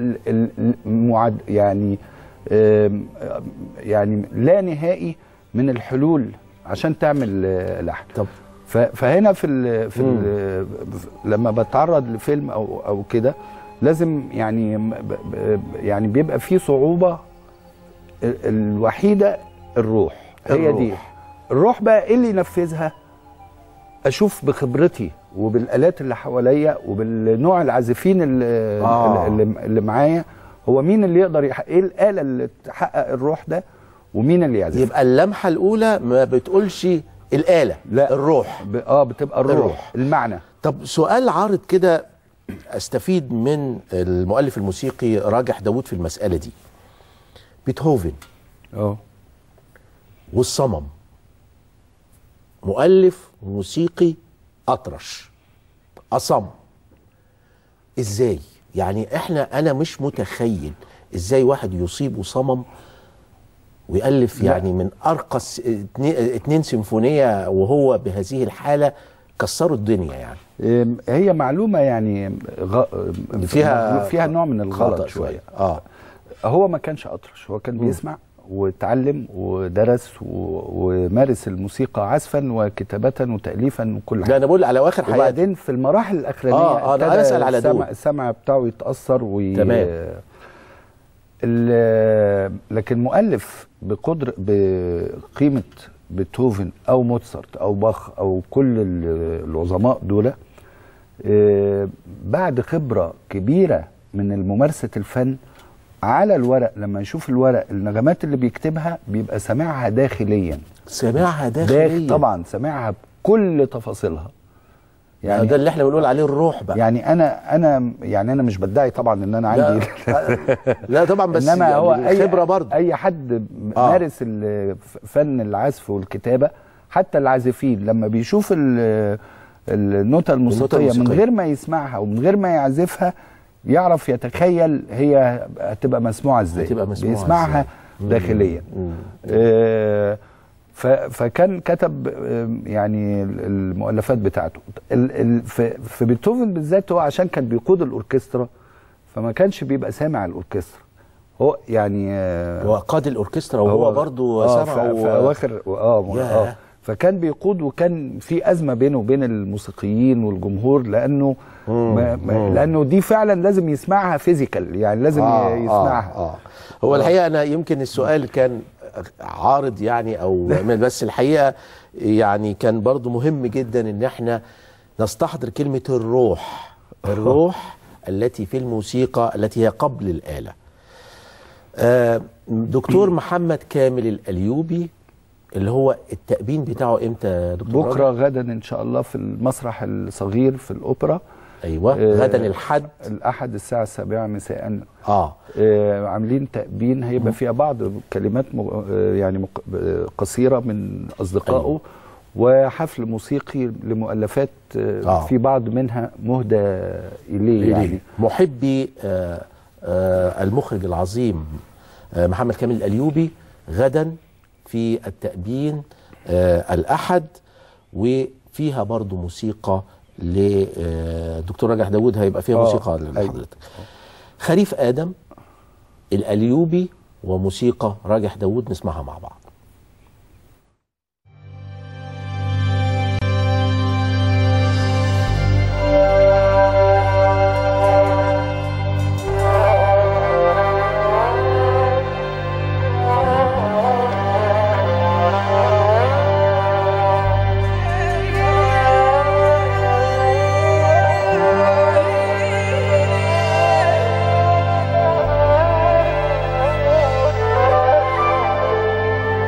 Speaker 2: فالمعد يعني آم، يعني لا نهائي من الحلول عشان تعمل آه، لحن
Speaker 1: طب
Speaker 2: ف- فهنا في ال في ال لما بتعرض لفيلم او او كده لازم يعني ب- ب- يعني بيبقى فيه صعوبه ال- الوحيده الروح هي دي
Speaker 1: الروح.
Speaker 2: الروح بقى ايه اللي ينفذها اشوف بخبرتي وبالالات اللي حواليا وبالنوع العازفين اللي,
Speaker 1: آه.
Speaker 2: اللي, اللي معايا هو مين اللي يقدر يحقق ايه الاله اللي تحقق الروح ده ومين اللي يعزفها
Speaker 1: يبقى اللمحه الاولى ما بتقولش الاله
Speaker 2: لا.
Speaker 1: الروح
Speaker 2: ب- اه بتبقى الروح,
Speaker 1: الروح.
Speaker 2: المعنى
Speaker 1: طب سؤال عارض كده استفيد من المؤلف الموسيقي راجح داوود في المساله دي بيتهوفن
Speaker 2: اه
Speaker 1: والصمم مؤلف موسيقي اطرش اصم ازاي يعني احنا انا مش متخيل ازاي واحد يصيبه صمم ويألف
Speaker 2: لا.
Speaker 1: يعني من ارقى الس- اتنين, اتنين سيمفونيه وهو بهذه الحاله كسروا الدنيا يعني
Speaker 2: إم، هي معلومه يعني غ...
Speaker 1: فيها
Speaker 2: فيها نوع من الغلط
Speaker 1: خطأ
Speaker 2: شويه
Speaker 1: اه
Speaker 2: هو ما كانش اطرش هو كان بيسمع واتعلم ودرس و... ومارس الموسيقى عزفا وكتابه وتاليفا وكل
Speaker 1: لا
Speaker 2: حاجه
Speaker 1: انا بقول على اواخر حياته
Speaker 2: وبعدين في المراحل الاخرانيه
Speaker 1: آه، آه، أنا
Speaker 2: ابتدى
Speaker 1: أسأل على
Speaker 2: السمع,
Speaker 1: دول.
Speaker 2: السمع بتاعه يتاثر وي...
Speaker 1: تمام.
Speaker 2: ال- لكن مؤلف بقدر بقيمه بيتهوفن او موتسارت او باخ او كل ال- العظماء دول آه، بعد خبره كبيره من ممارسه الفن على الورق لما يشوف الورق النغمات اللي بيكتبها بيبقى سامعها داخليا
Speaker 1: سامعها
Speaker 2: داخل
Speaker 1: داخليا
Speaker 2: طبعا سامعها بكل تفاصيلها
Speaker 1: يعني ده اللي احنا بنقول عليه الروح بقى
Speaker 2: يعني انا انا يعني انا مش بدعي طبعا ان انا عندي
Speaker 1: لا, لا طبعا بس
Speaker 2: انما هو اي
Speaker 1: خبره برضه
Speaker 2: اي حد
Speaker 1: آه.
Speaker 2: مارس ال- فن العزف والكتابه حتى العازفين لما بيشوف ال- النوتة الموسيقيه من
Speaker 1: الموسيقية.
Speaker 2: غير ما يسمعها ومن غير ما يعزفها يعرف يتخيل هي هتبقى مسموعه ازاي
Speaker 1: هتبقى مسموعة
Speaker 2: بيسمعها
Speaker 1: إزاي.
Speaker 2: داخليا
Speaker 1: مم.
Speaker 2: آه، ف- فكان كتب آه، يعني المؤلفات بتاعته ال- ال- في في بيتهوفن بالذات هو عشان كان بيقود الاوركسترا فما كانش بيبقى سامع الاوركسترا هو يعني آه،
Speaker 1: هو قاد الاوركسترا وهو برضه
Speaker 2: آه
Speaker 1: سمعه
Speaker 2: في, في اواخر اه
Speaker 1: ياه.
Speaker 2: اه فكان بيقود وكان في ازمه بينه وبين الموسيقيين والجمهور لانه ما ما لانه دي فعلا لازم يسمعها فيزيكال يعني لازم
Speaker 1: آه
Speaker 2: يسمعها
Speaker 1: آه آه. هو الحقيقه انا يمكن السؤال كان عارض يعني او بس الحقيقه يعني كان برضو مهم جدا ان احنا نستحضر كلمه الروح الروح التي في الموسيقى التي هي قبل الاله آه، دكتور محمد كامل الايوبي اللي هو التأبين بتاعه امتى يا دكتور
Speaker 2: بكره
Speaker 1: راجل؟
Speaker 2: غدا ان شاء الله في المسرح الصغير في الاوبرا
Speaker 1: ايوه
Speaker 2: آه،
Speaker 1: غدا الحد
Speaker 2: الاحد الساعه السابعة مساء
Speaker 1: اه
Speaker 2: آه، عاملين تأبين هيبقى فيها بعض كلمات م- آه، يعني مق- آه، قصيرة من أصدقائه
Speaker 1: أيوة.
Speaker 2: وحفل موسيقي لمؤلفات آه،
Speaker 1: آه.
Speaker 2: في بعض منها مهدى إليه يعني
Speaker 1: محبي آه آه المخرج العظيم آه محمد كامل الأليوبي غدا في التأبين آه الأحد وفيها برضو موسيقى لدكتور راجح داوود هيبقى فيها
Speaker 2: آه،
Speaker 1: موسيقى
Speaker 2: أيوة.
Speaker 1: لحضرتك خريف آدم الأليوبي وموسيقى راجح داوود نسمعها مع بعض
Speaker 3: Thank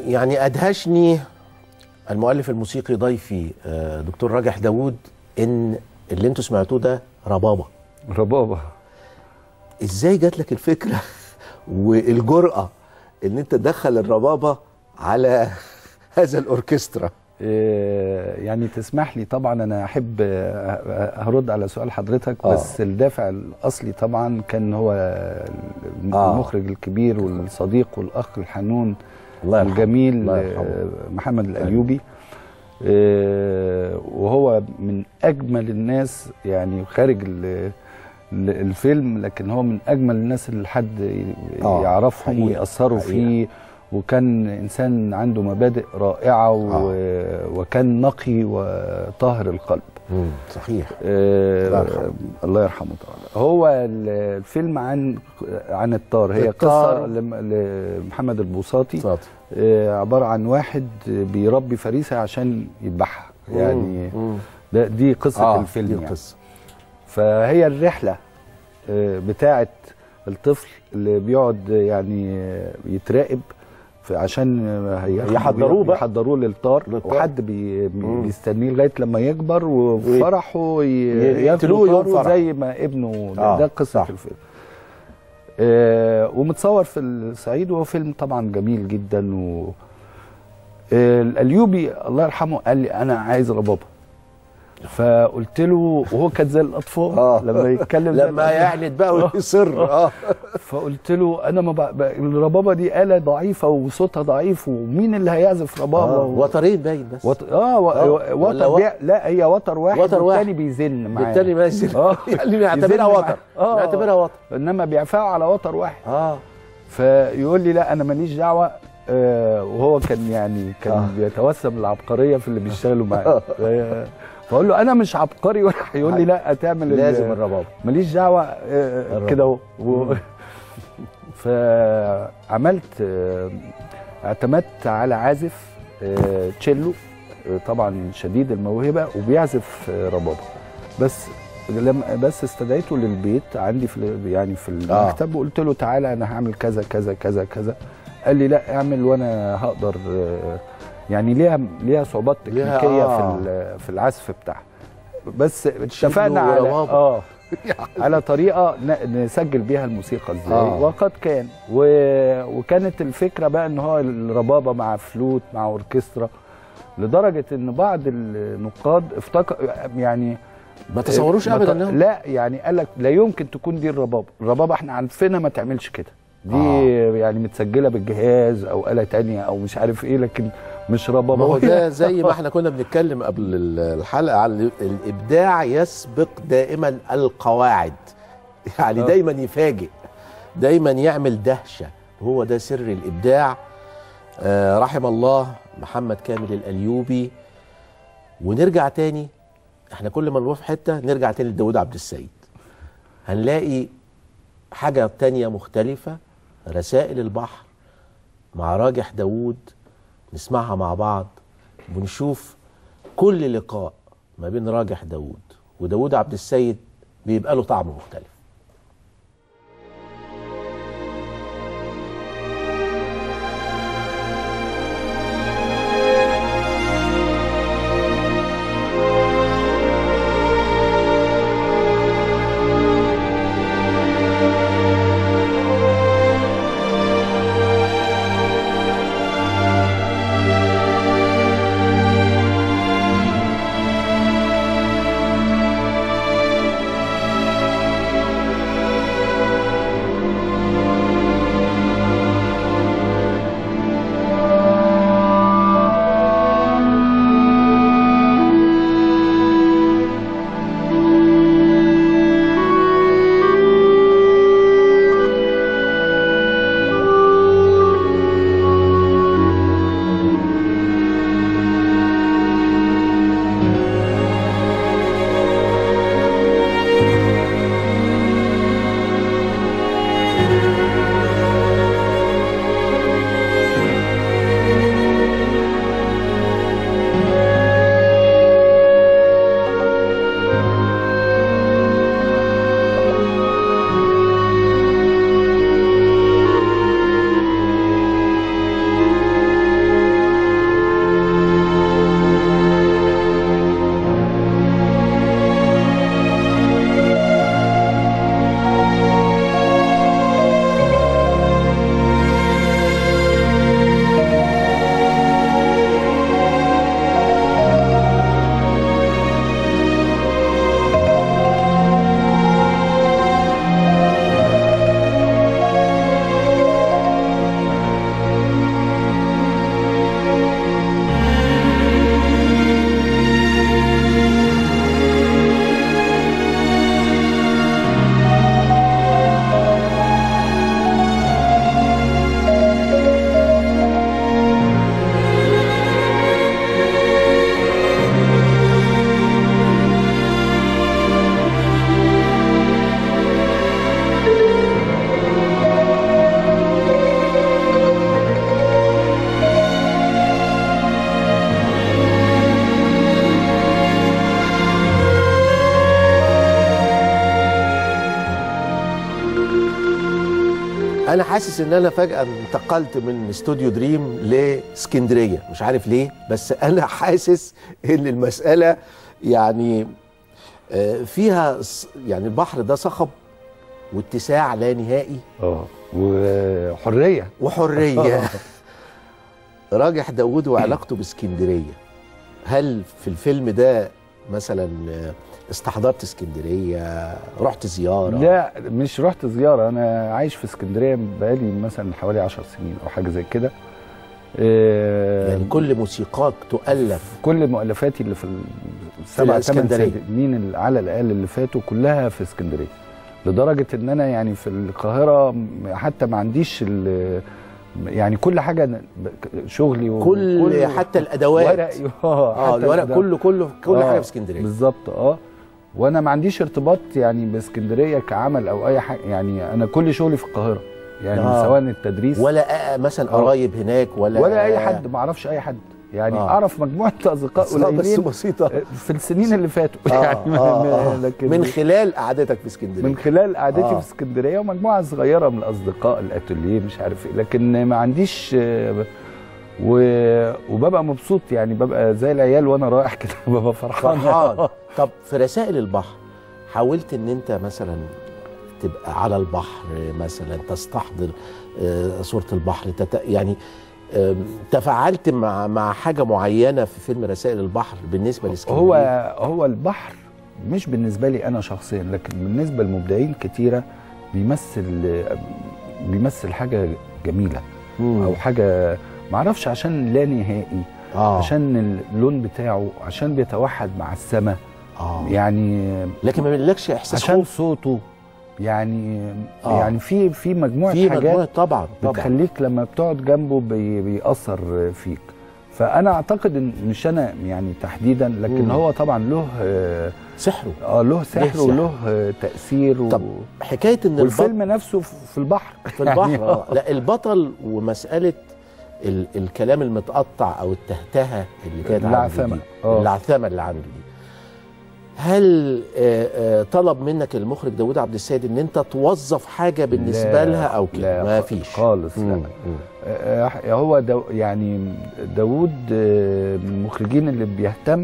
Speaker 1: يعني ادهشني المؤلف الموسيقي ضيفي آه، دكتور راجح داوود ان اللي انتوا سمعتوه ده ربابه
Speaker 2: ربابه
Speaker 1: ازاي جات لك الفكره والجرأه ان انت تدخل الربابه على هذا الاوركسترا
Speaker 2: آه، يعني تسمح لي طبعا انا احب آه، هرد على سؤال حضرتك
Speaker 1: آه.
Speaker 2: بس الدافع الاصلي طبعا كان هو
Speaker 1: آه.
Speaker 2: المخرج الكبير والصديق والاخ الحنون
Speaker 1: الله يرحمه.
Speaker 2: الجميل
Speaker 1: الله يرحمه.
Speaker 2: آه، محمد الايوبي آه، وهو من اجمل الناس يعني خارج ال- ال- الفيلم لكن هو من اجمل الناس اللي حد ي-
Speaker 1: آه،
Speaker 2: يعرفهم
Speaker 1: حقيقة،
Speaker 2: ويأثروا
Speaker 1: حقيقة.
Speaker 2: فيه وكان انسان عنده مبادئ رائعه و... وكان نقي وطاهر القلب
Speaker 1: مم، صحيح
Speaker 2: آه،
Speaker 1: الله يرحمه.
Speaker 2: الله يرحمه طبعا هو ال- الفيلم عن عن الطار هي
Speaker 1: الطار.
Speaker 2: قصه لم- لمحمد البوساطي
Speaker 1: اتفضل
Speaker 2: آه، عباره عن واحد بيربي فريسه عشان يذبحها يعني
Speaker 1: مم.
Speaker 2: ده دي قصه
Speaker 1: آه
Speaker 2: الفيلم
Speaker 1: دي
Speaker 2: يعني.
Speaker 1: القصه
Speaker 2: فهي الرحله آه، بتاعه الطفل اللي بيقعد يعني آه، يتراقب في- عشان آه، هي-
Speaker 1: يحضروه بقى.
Speaker 2: يحضروه للطار
Speaker 1: للطار.
Speaker 2: وحد بي بي-
Speaker 1: مم.
Speaker 2: بيستنيه لغايه لما يكبر وفرحه
Speaker 1: ي-
Speaker 2: ي-
Speaker 1: يقتلوه
Speaker 2: ياخدوا
Speaker 1: يوم
Speaker 2: طاره
Speaker 1: فرح.
Speaker 2: زي ما ابنه
Speaker 1: آه،
Speaker 2: ده قصه
Speaker 1: صح.
Speaker 2: في الفيلم آه، ومتصور في الصعيد وهو فيلم طبعا جميل جدا و آه، الايوبي الله يرحمه قال لي انا عايز ربابه فقلت له وهو كان زي الاطفال
Speaker 1: آه.
Speaker 2: لما يتكلم زي
Speaker 1: لما
Speaker 2: الأطفال.
Speaker 1: يعند بقى ويصر اه
Speaker 2: فقلت له انا ما بق... بق- الربابه دي آلة ضعيفه وصوتها ضعيف ومين اللي هيعزف ربابه
Speaker 1: آه،
Speaker 2: و...
Speaker 1: وترين باين بس
Speaker 2: وط... اه, و...
Speaker 1: آه،
Speaker 2: و...
Speaker 1: ولا
Speaker 2: وتر
Speaker 1: و-
Speaker 2: بي... لا هي وتر واحد
Speaker 1: وتر واحد.
Speaker 2: والتاني بيزن معاه
Speaker 1: بالتالي ما يصير
Speaker 2: اه
Speaker 1: يعني نعتبرها
Speaker 2: يزن
Speaker 1: وتر
Speaker 2: معاه. اه
Speaker 1: نعتبرها وتر
Speaker 2: انما بيعفعوا على وتر واحد
Speaker 1: اه
Speaker 2: فيقول لي لا انا ماليش دعوه آه وهو كان يعني كان
Speaker 1: آه.
Speaker 2: آه. بيتوسم العبقريه في اللي بيشتغلوا معاه ف- فاقول له انا مش عبقري ولا يقول لي لا هتعمل ال-
Speaker 1: لازم الربابه
Speaker 2: ماليش دعوه آه،
Speaker 1: الرب.
Speaker 2: كده اهو و- فعملت آه، اعتمدت على عازف آه، تشيلو آه، طبعا شديد الموهبه وبيعزف آه، ربابه بس لما بس استدعيته للبيت عندي في ال- يعني في المكتب وقلت له تعالى انا هعمل كذا كذا كذا كذا قال لي لا اعمل وانا هقدر آه، يعني ليها ليها صعوبات
Speaker 1: ليها-
Speaker 2: تكنيكيه
Speaker 1: آه.
Speaker 2: في ال- في العزف بتاعها بس اتفقنا على
Speaker 1: وربابة.
Speaker 2: اه على طريقه ن- نسجل بيها الموسيقى ازاي
Speaker 1: آه.
Speaker 2: آه. وقد كان و... وكانت الفكره بقى ان هو الربابه مع فلوت مع اوركسترا لدرجه ان بعض النقاد افتكر يعني
Speaker 1: ما تصوروش
Speaker 2: ما
Speaker 1: ابدا
Speaker 2: ت-
Speaker 1: إنهم-
Speaker 2: لا يعني قال لك لا يمكن تكون دي الربابه الربابه احنا عارفينها ما تعملش كده دي
Speaker 1: آه.
Speaker 2: آه. يعني متسجله بالجهاز او آلة تانية او مش عارف ايه لكن مش ربابه
Speaker 1: ما هو
Speaker 2: وهي-
Speaker 1: ده زي ما احنا كنا بنتكلم قبل ال- الحلقه على الابداع يسبق دائما القواعد يعني
Speaker 2: آه.
Speaker 1: دايما يفاجئ دايما يعمل دهشه هو ده سر الابداع آه رحم الله محمد كامل الايوبي ونرجع تاني احنا كل ما نروح في حته نرجع تاني لداود عبد السيد هنلاقي حاجه تانية مختلفه رسائل البحر مع راجح داوود نسمعها مع بعض ونشوف كل لقاء ما بين راجح داوود وداوود عبد السيد بيبقى له طعم مختلف
Speaker 3: يا
Speaker 1: حاسس ان انا فجاه انتقلت من استوديو دريم لاسكندريه مش عارف ليه بس انا حاسس ان المساله يعني آه، فيها ص- يعني البحر ده صخب واتساع لا نهائي
Speaker 2: اه وحريه
Speaker 1: وحريه راجح داوود وعلاقته باسكندريه هل في الفيلم ده مثلا آه، استحضرت اسكندريه رحت زياره
Speaker 2: لا مش رحت زياره انا عايش في اسكندريه بقالي مثلا حوالي 10 سنين او حاجه زي كده آه،
Speaker 1: يعني كل موسيقاك تؤلف
Speaker 2: كل مؤلفاتي اللي في السبع ثمان
Speaker 1: الإسكندرية.
Speaker 2: سنين اللي على الاقل اللي فاتوا كلها في اسكندريه لدرجه ان انا يعني في القاهره م- حتى ما عنديش ال- يعني كل حاجه ب- شغلي
Speaker 1: كل
Speaker 2: وكل
Speaker 1: حتى الادوات
Speaker 2: ورقي اه
Speaker 1: اه
Speaker 2: حتى
Speaker 1: الورق
Speaker 2: الأدوات.
Speaker 1: كله كله كل
Speaker 2: آه،
Speaker 1: حاجه في اسكندريه
Speaker 2: بالظبط اه وانا ما عنديش ارتباط يعني باسكندريه كعمل او اي حاجه يعني انا كل شغلي في القاهره يعني
Speaker 1: آه.
Speaker 2: سواء التدريس
Speaker 1: ولا آه مثلا
Speaker 2: آه.
Speaker 1: قرايب هناك ولا
Speaker 2: ولا اي حد ما اعرفش اي حد يعني
Speaker 1: آه.
Speaker 2: اعرف مجموعه اصدقاء
Speaker 1: بس, آه، بس
Speaker 2: قليلين
Speaker 1: بسيطه
Speaker 2: في السنين اللي فاتوا
Speaker 1: آه
Speaker 2: يعني
Speaker 1: آه
Speaker 2: ما-
Speaker 1: آه
Speaker 2: لكن
Speaker 1: من خلال قعدتك في اسكندريه
Speaker 2: من خلال قعدتي
Speaker 1: آه.
Speaker 2: في اسكندريه ومجموعه صغيره من الاصدقاء الاتوليه مش عارف ايه لكن ما عنديش آه، و... وببقى مبسوط يعني ببقى زي العيال وانا رايح كده ببقى فرحان
Speaker 1: فرحان طب في رسائل البحر حاولت ان انت مثلا تبقى على البحر مثلا تستحضر آه، صورة البحر تت... يعني آم، تفاعلت مع مع حاجة معينة في فيلم رسائل البحر بالنسبة لاسكندرية
Speaker 2: هو هو البحر مش بالنسبه لي انا شخصيا لكن بالنسبه لمبدعين كتيره بيمثل بيمثل حاجه جميله
Speaker 1: مم.
Speaker 2: او حاجه معرفش عشان لا نهائي
Speaker 1: آه.
Speaker 2: عشان اللون بتاعه عشان بيتوحد مع السماء
Speaker 1: آه.
Speaker 2: يعني
Speaker 1: لكن ما بيقولكش احساس
Speaker 2: عشان
Speaker 1: خوف
Speaker 2: صوته يعني
Speaker 1: آه.
Speaker 2: يعني في في مجموعه
Speaker 1: في
Speaker 2: حاجات
Speaker 1: مجموعة طبعا طبعا
Speaker 2: بتخليك لما بتقعد جنبه بي بيأثر فيك فانا اعتقد ان مش انا يعني تحديدا لكن
Speaker 1: مم.
Speaker 2: هو طبعا له آه،
Speaker 1: سحره
Speaker 2: اه له سحر
Speaker 1: سحر.
Speaker 2: وله آه، تاثير و...
Speaker 1: طب حكاية ان البطل
Speaker 2: والفيلم نفسه في في البحر
Speaker 1: في البحر آه. لا البطل ومسألة ال الكلام المتقطع او التهتهة اللي كانت عنده
Speaker 2: العثمة.
Speaker 1: دي
Speaker 2: آه.
Speaker 1: العثمة اللي عنده دي هل آه، آه، طلب منك المخرج داوود عبد السيد ان انت توظف حاجة بالنسبة
Speaker 2: لا،
Speaker 1: لها او كده
Speaker 2: لا
Speaker 1: ما
Speaker 2: خ-
Speaker 1: فيش
Speaker 2: خالص لا
Speaker 1: مم. مم.
Speaker 2: آه، هو دو يعني داوود آه، من المخرجين اللي بيهتم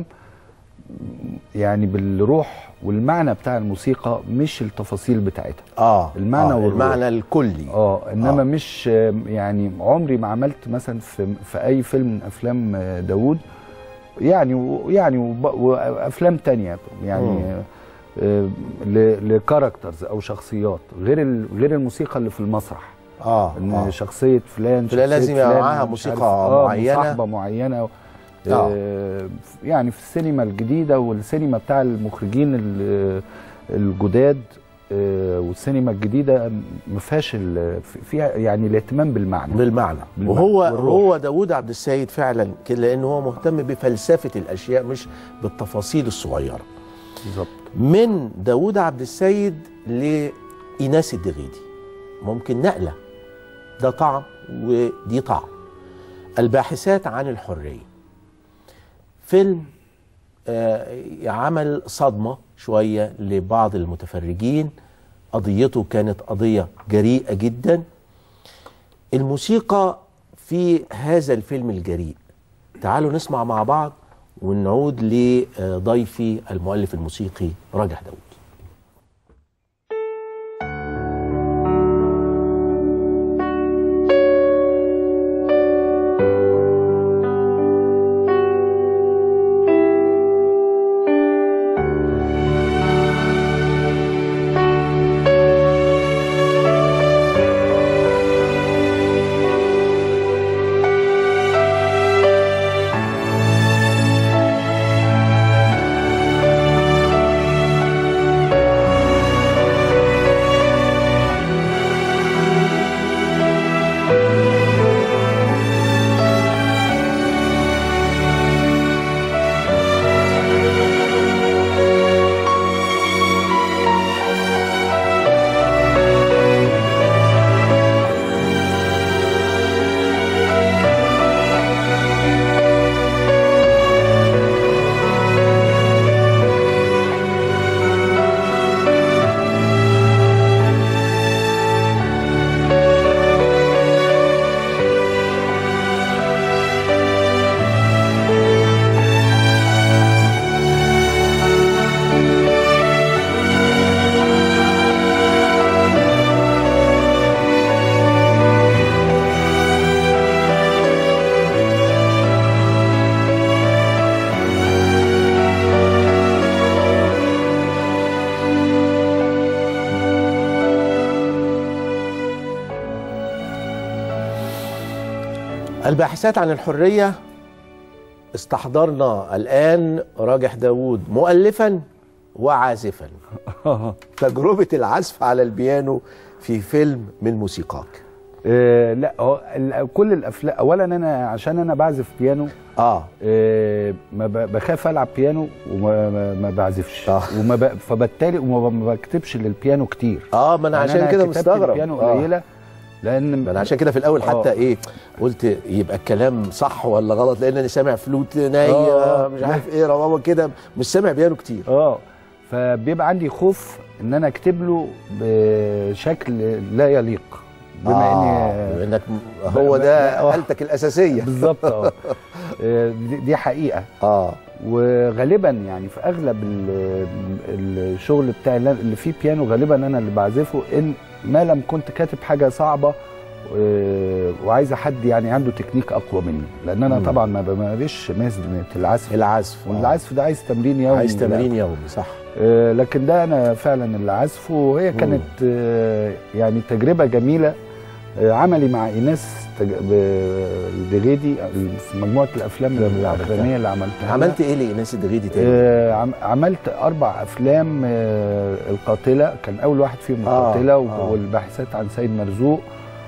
Speaker 2: يعني بالروح والمعنى بتاع الموسيقى مش التفاصيل بتاعتها
Speaker 1: اه
Speaker 2: المعنى
Speaker 1: آه
Speaker 2: والروح.
Speaker 1: المعنى الكلي
Speaker 2: اه انما
Speaker 1: آه.
Speaker 2: آه. مش آه، يعني عمري ما عملت مثلا في في اي فيلم من افلام آه، داوود يعني و- يعني وب- وافلام تانية يعني
Speaker 1: مم.
Speaker 2: آه، آه، ل- لكاركترز او شخصيات غير ال- غير الموسيقى اللي في المسرح
Speaker 1: اه,
Speaker 2: ان
Speaker 1: آه.
Speaker 2: شخصيه فلان
Speaker 1: فلان
Speaker 2: شخصية
Speaker 1: لازم يبقى
Speaker 2: فلان،
Speaker 1: معاها
Speaker 2: مش
Speaker 1: موسيقى
Speaker 2: عارف، آه،
Speaker 1: معينة.
Speaker 2: مصاحبه معينه
Speaker 1: آه.
Speaker 2: آه، يعني في السينما الجديده والسينما بتاع المخرجين ال- الجداد آه، والسينما الجديده ما فيهاش ال- فيها يعني الاهتمام بالمعنى
Speaker 1: بالمعنى
Speaker 2: بالمعنى
Speaker 1: وهو
Speaker 2: والروح.
Speaker 1: هو داوود عبد السيد فعلا كده لان هو مهتم بفلسفه الاشياء مش بالتفاصيل الصغيره
Speaker 2: بالظبط
Speaker 1: من داوود عبد السيد لإيناس الدغيدي ممكن نقله ده طعم ودي طعم الباحثات عن الحريه فيلم آه، عمل صدمه شويه لبعض المتفرجين قضيته كانت قضيه جريئه جدا الموسيقى في هذا الفيلم الجريء تعالوا نسمع مع بعض ونعود لضيفي المؤلف الموسيقي راجح داوود
Speaker 3: يا
Speaker 1: الباحثات عن الحرية استحضرنا الآن راجح داوود مؤلفا وعازفا تجربة العزف على البيانو في فيلم من موسيقاك
Speaker 2: آه لا هو ال- كل الافلام اولا انا عشان انا بعزف بيانو
Speaker 1: اه
Speaker 2: آه ما ب- بخاف العب بيانو وما ما, ما بعزفش
Speaker 1: آه.
Speaker 2: وما ب... فبالتالي وما ب- ما بكتبش للبيانو كتير
Speaker 1: اه ما انا
Speaker 2: يعني
Speaker 1: عشان كده
Speaker 2: كتابتي
Speaker 1: مستغرب
Speaker 2: البيانو
Speaker 1: آه.
Speaker 2: قليله لان
Speaker 1: ما انا عشان كده في الاول حتى
Speaker 2: آه.
Speaker 1: ايه قلت يبقى الكلام صح ولا غلط لان انا سامع فلوت ناي
Speaker 2: آه.
Speaker 1: مش عارف ايه ربابه كده مش سامع بيانو كتير
Speaker 2: اه فبيبقى عندي خوف ان انا اكتب له بشكل لا يليق بما
Speaker 1: آه،
Speaker 2: اني
Speaker 1: بما انك هو ده
Speaker 2: آه.
Speaker 1: حالتك الاساسيه
Speaker 2: بالظبط اه آه، دي- دي حقيقه
Speaker 1: اه
Speaker 2: وغالبا يعني في اغلب ال- الشغل بتاعي اللي اللي فيه بيانو غالبا انا اللي بعزفه ان ما لم كنت كاتب حاجه صعبه آه، وعايزه حد يعني عنده تكنيك اقوى مني لان انا
Speaker 1: مم.
Speaker 2: طبعا ما بمارسش مهنه العزف
Speaker 1: العزف آه.
Speaker 2: والعزف ده عايز تمرين يومي
Speaker 1: عايز تمرين يومي صح
Speaker 2: آه، لكن ده انا فعلا اللي عزفه وهي
Speaker 1: مم.
Speaker 2: كانت آه، يعني تجربه جميله آه، عملي مع ايناس تج- ب- الدغيدي في مجموعه الافلام
Speaker 1: اللي عملتها.
Speaker 2: الاخرانيه اللي عملتها
Speaker 1: عملت ايه لايناس الدغيدي تاني؟
Speaker 2: آه، عم- عملت اربع افلام آه، القاتله كان اول واحد فيهم
Speaker 1: آه،
Speaker 2: القاتله
Speaker 1: آه.
Speaker 2: والباحثات عن سيد مرزوق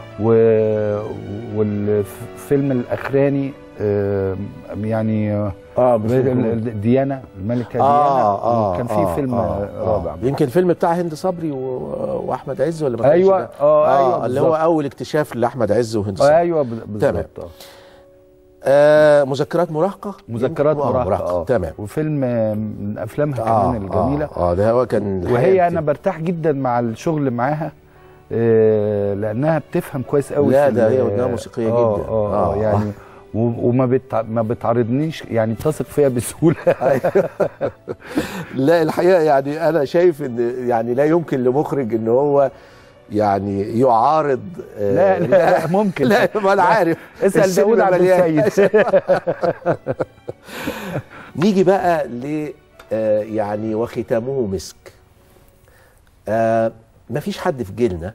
Speaker 2: و- والفيلم الاخراني آه، يعني آه،
Speaker 1: اه
Speaker 2: ديانا الملكه ديانا
Speaker 1: اه اه
Speaker 2: وكان في
Speaker 1: آه،
Speaker 2: فيلم
Speaker 1: آه
Speaker 2: رابع
Speaker 1: آه. يمكن الفيلم بتاع هند صبري و... واحمد عز ولا ما كانش
Speaker 2: ايوه
Speaker 1: ده؟
Speaker 2: اه
Speaker 1: آه
Speaker 2: ايوه
Speaker 1: اللي هو
Speaker 2: بالظبط.
Speaker 1: اول اكتشاف لاحمد عز وهند
Speaker 2: آه
Speaker 1: صبري
Speaker 2: ايوه بال- بالظبط آه.
Speaker 1: آه مذكرات مراهقه
Speaker 2: مذكرات
Speaker 1: يمكن- آه،
Speaker 2: مراهقه اه
Speaker 1: تمام
Speaker 2: وفيلم آه، من افلامها
Speaker 1: آه
Speaker 2: كمان الجميله
Speaker 1: اه, آه ده هو كان
Speaker 2: وهي
Speaker 1: الحقيقة
Speaker 2: انا برتاح جدا مع الشغل معاها آه، لانها بتفهم كويس قوي
Speaker 1: لا
Speaker 2: في
Speaker 1: ده
Speaker 2: ال-
Speaker 1: هي ودنها موسيقية
Speaker 2: آه،
Speaker 1: جدا.
Speaker 2: اه
Speaker 1: آه،
Speaker 2: اه يعني و- وما بتع... ما بتعرضنيش يعني بتثق فيها بسهوله
Speaker 1: لا الحقيقه يعني انا شايف ان يعني لا يمكن لمخرج ان هو يعني يعارض آه
Speaker 2: لا لا ممكن
Speaker 1: لا ما انا عارف
Speaker 2: اسال
Speaker 1: السينما
Speaker 2: داوود عبد
Speaker 1: مليانة.
Speaker 2: السيد
Speaker 1: نيجي بقى ل آه، يعني وختامه مسك آه مفيش حد في جيلنا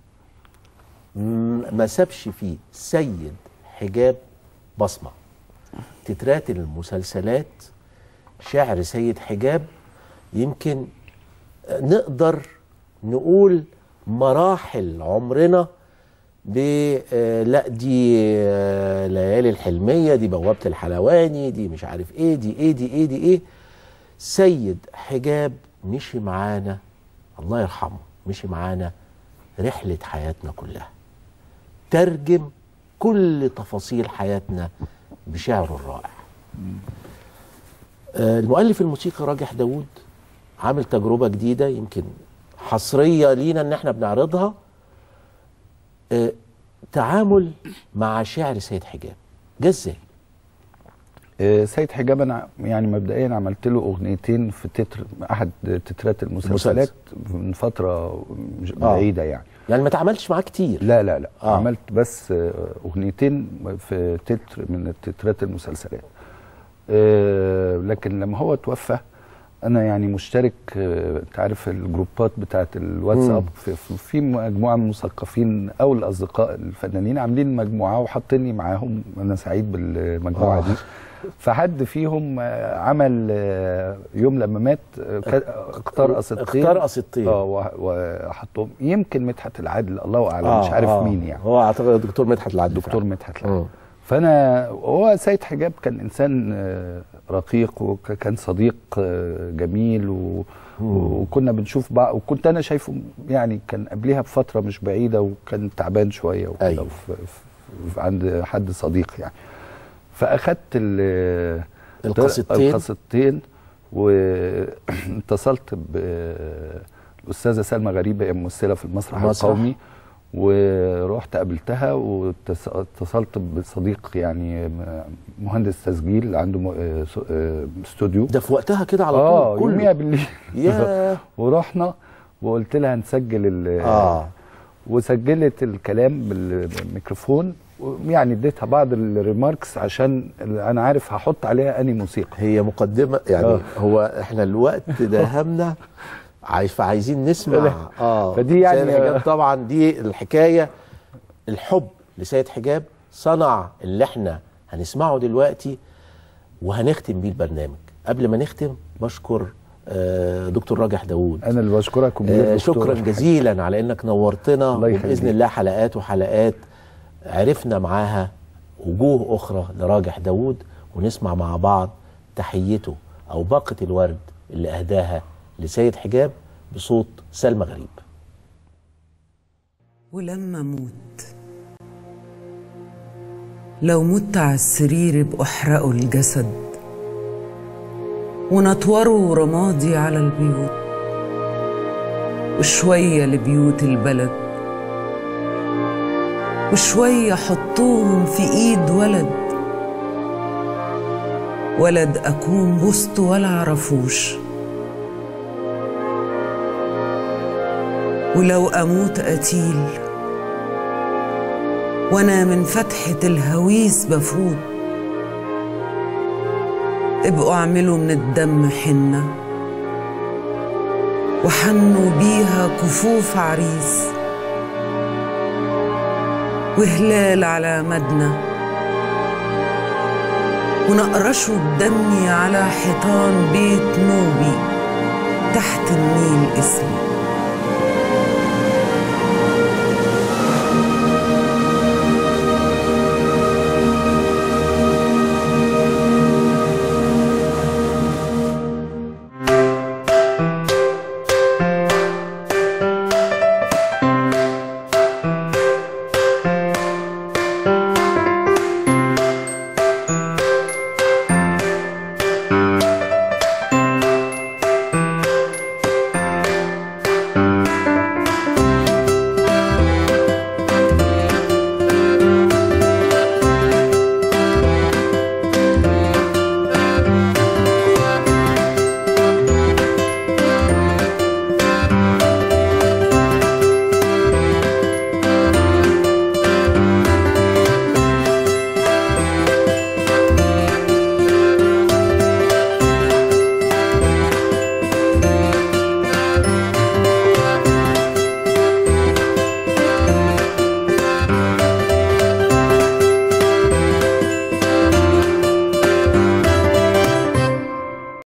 Speaker 1: م- ما سابش فيه سيد حجاب بصمة تترات المسلسلات شعر سيد حجاب يمكن آه، نقدر نقول مراحل عمرنا ب آه، لا دي آه، ليالي الحلميه دي بوابه الحلواني دي مش عارف ايه دي ايه دي ايه دي ايه سيد حجاب مشي معانا الله يرحمه مشي معانا رحله حياتنا كلها ترجم كل تفاصيل حياتنا بشعره الرائع آه، المؤلف الموسيقي راجح داوود عامل تجربه جديده يمكن حصريه لينا ان احنا بنعرضها آه، تعامل مع شعر سيد حجاب جه ازاي؟
Speaker 2: آه، سيد حجاب انا يعني مبدئيا عملت له اغنيتين في تتر احد تترات المسلسلات من فتره مش بعيده يعني
Speaker 1: يعني ما تعاملتش معاه كتير
Speaker 2: لا لا لا
Speaker 1: آه.
Speaker 2: آه. عملت بس آه، اغنيتين في تتر من تترات المسلسلات آه، لكن لما هو توفى انا يعني مشترك آه، انت عارف الجروبات بتاعت الواتساب
Speaker 1: مم.
Speaker 2: في, في- في مجموعه من المثقفين او الاصدقاء الفنانين عاملين مجموعه وحاطيني معاهم انا سعيد بالمجموعه
Speaker 1: آه.
Speaker 2: دي فحد فيهم آه، عمل آه، يوم لما مات آه، ك- اختار قصيدتين
Speaker 1: اختار قصيدتين
Speaker 2: اه وح- وحطهم يمكن مدحت العدل الله اعلم مش عارف مين يعني
Speaker 1: هو اعتقد الدكتور مدحت العدل
Speaker 2: دكتور مدحت العدل
Speaker 1: مم.
Speaker 2: فانا هو سيد حجاب كان انسان آه، رقيق وكان صديق آه، جميل و... وكنا بنشوف بعض وكنت انا شايفه يعني كان قبلها بفتره مش بعيده وكان تعبان شويه وكده
Speaker 1: أيوة.
Speaker 2: في... في... في عند حد صديق يعني فاخدت ال...
Speaker 1: القصيدتين.
Speaker 2: القصيدتين واتصلت بالاستاذه سلمى غريبه هي ممثله في المسرح
Speaker 1: المسرح.
Speaker 2: القومي ورحت قابلتها واتصلت بصديق يعني مهندس تسجيل عنده م- آه، س- آه، استوديو
Speaker 1: ده في وقتها كده على
Speaker 2: اه
Speaker 1: طول
Speaker 2: يوميها
Speaker 1: كله
Speaker 2: بالليل
Speaker 1: يا
Speaker 2: ورحنا وقلت لها هنسجل ال-
Speaker 1: اه
Speaker 2: وسجلت الكلام بال- بالميكروفون يعني اديتها بعض الريماركس عشان انا عارف هحط عليها اني موسيقى
Speaker 1: هي مقدمه يعني
Speaker 2: آه.
Speaker 1: هو احنا الوقت داهمنا عايز فعايزين نسمع اه
Speaker 2: فدي يعني-
Speaker 1: سيد حجاب طبعا دي الحكايه الحب لسيد حجاب صنع اللي احنا هنسمعه دلوقتي وهنختم بيه البرنامج قبل ما نختم بشكر آه، دكتور راجح داوود
Speaker 2: انا اللي بشكرك وبقول
Speaker 1: آه،
Speaker 2: دكتور.
Speaker 1: شكرا جزيلا على انك نورتنا
Speaker 2: الله يخليك.
Speaker 1: وباذن الله حلقات وحلقات عرفنا معاها وجوه اخرى لراجح داوود ونسمع مع بعض تحيته او باقه الورد اللي اهداها لسيد حجاب بصوت سلمى غريب
Speaker 4: ولما موت لو مت على السرير يبقوا احرقوا الجسد ونطوروا رمادي على البيوت وشوية لبيوت البلد وشوية حطوهم في ايد ولد ولد اكون بوسته ولا عرفوش ولو اموت قتيل وانا من فتحة الهويس بفوت ابقوا اعملوا من الدم حنة وحنوا بيها كفوف عريس وهلال على مدنى ونقرشوا بدمي على حيطان بيت نوبي تحت النيل اسمي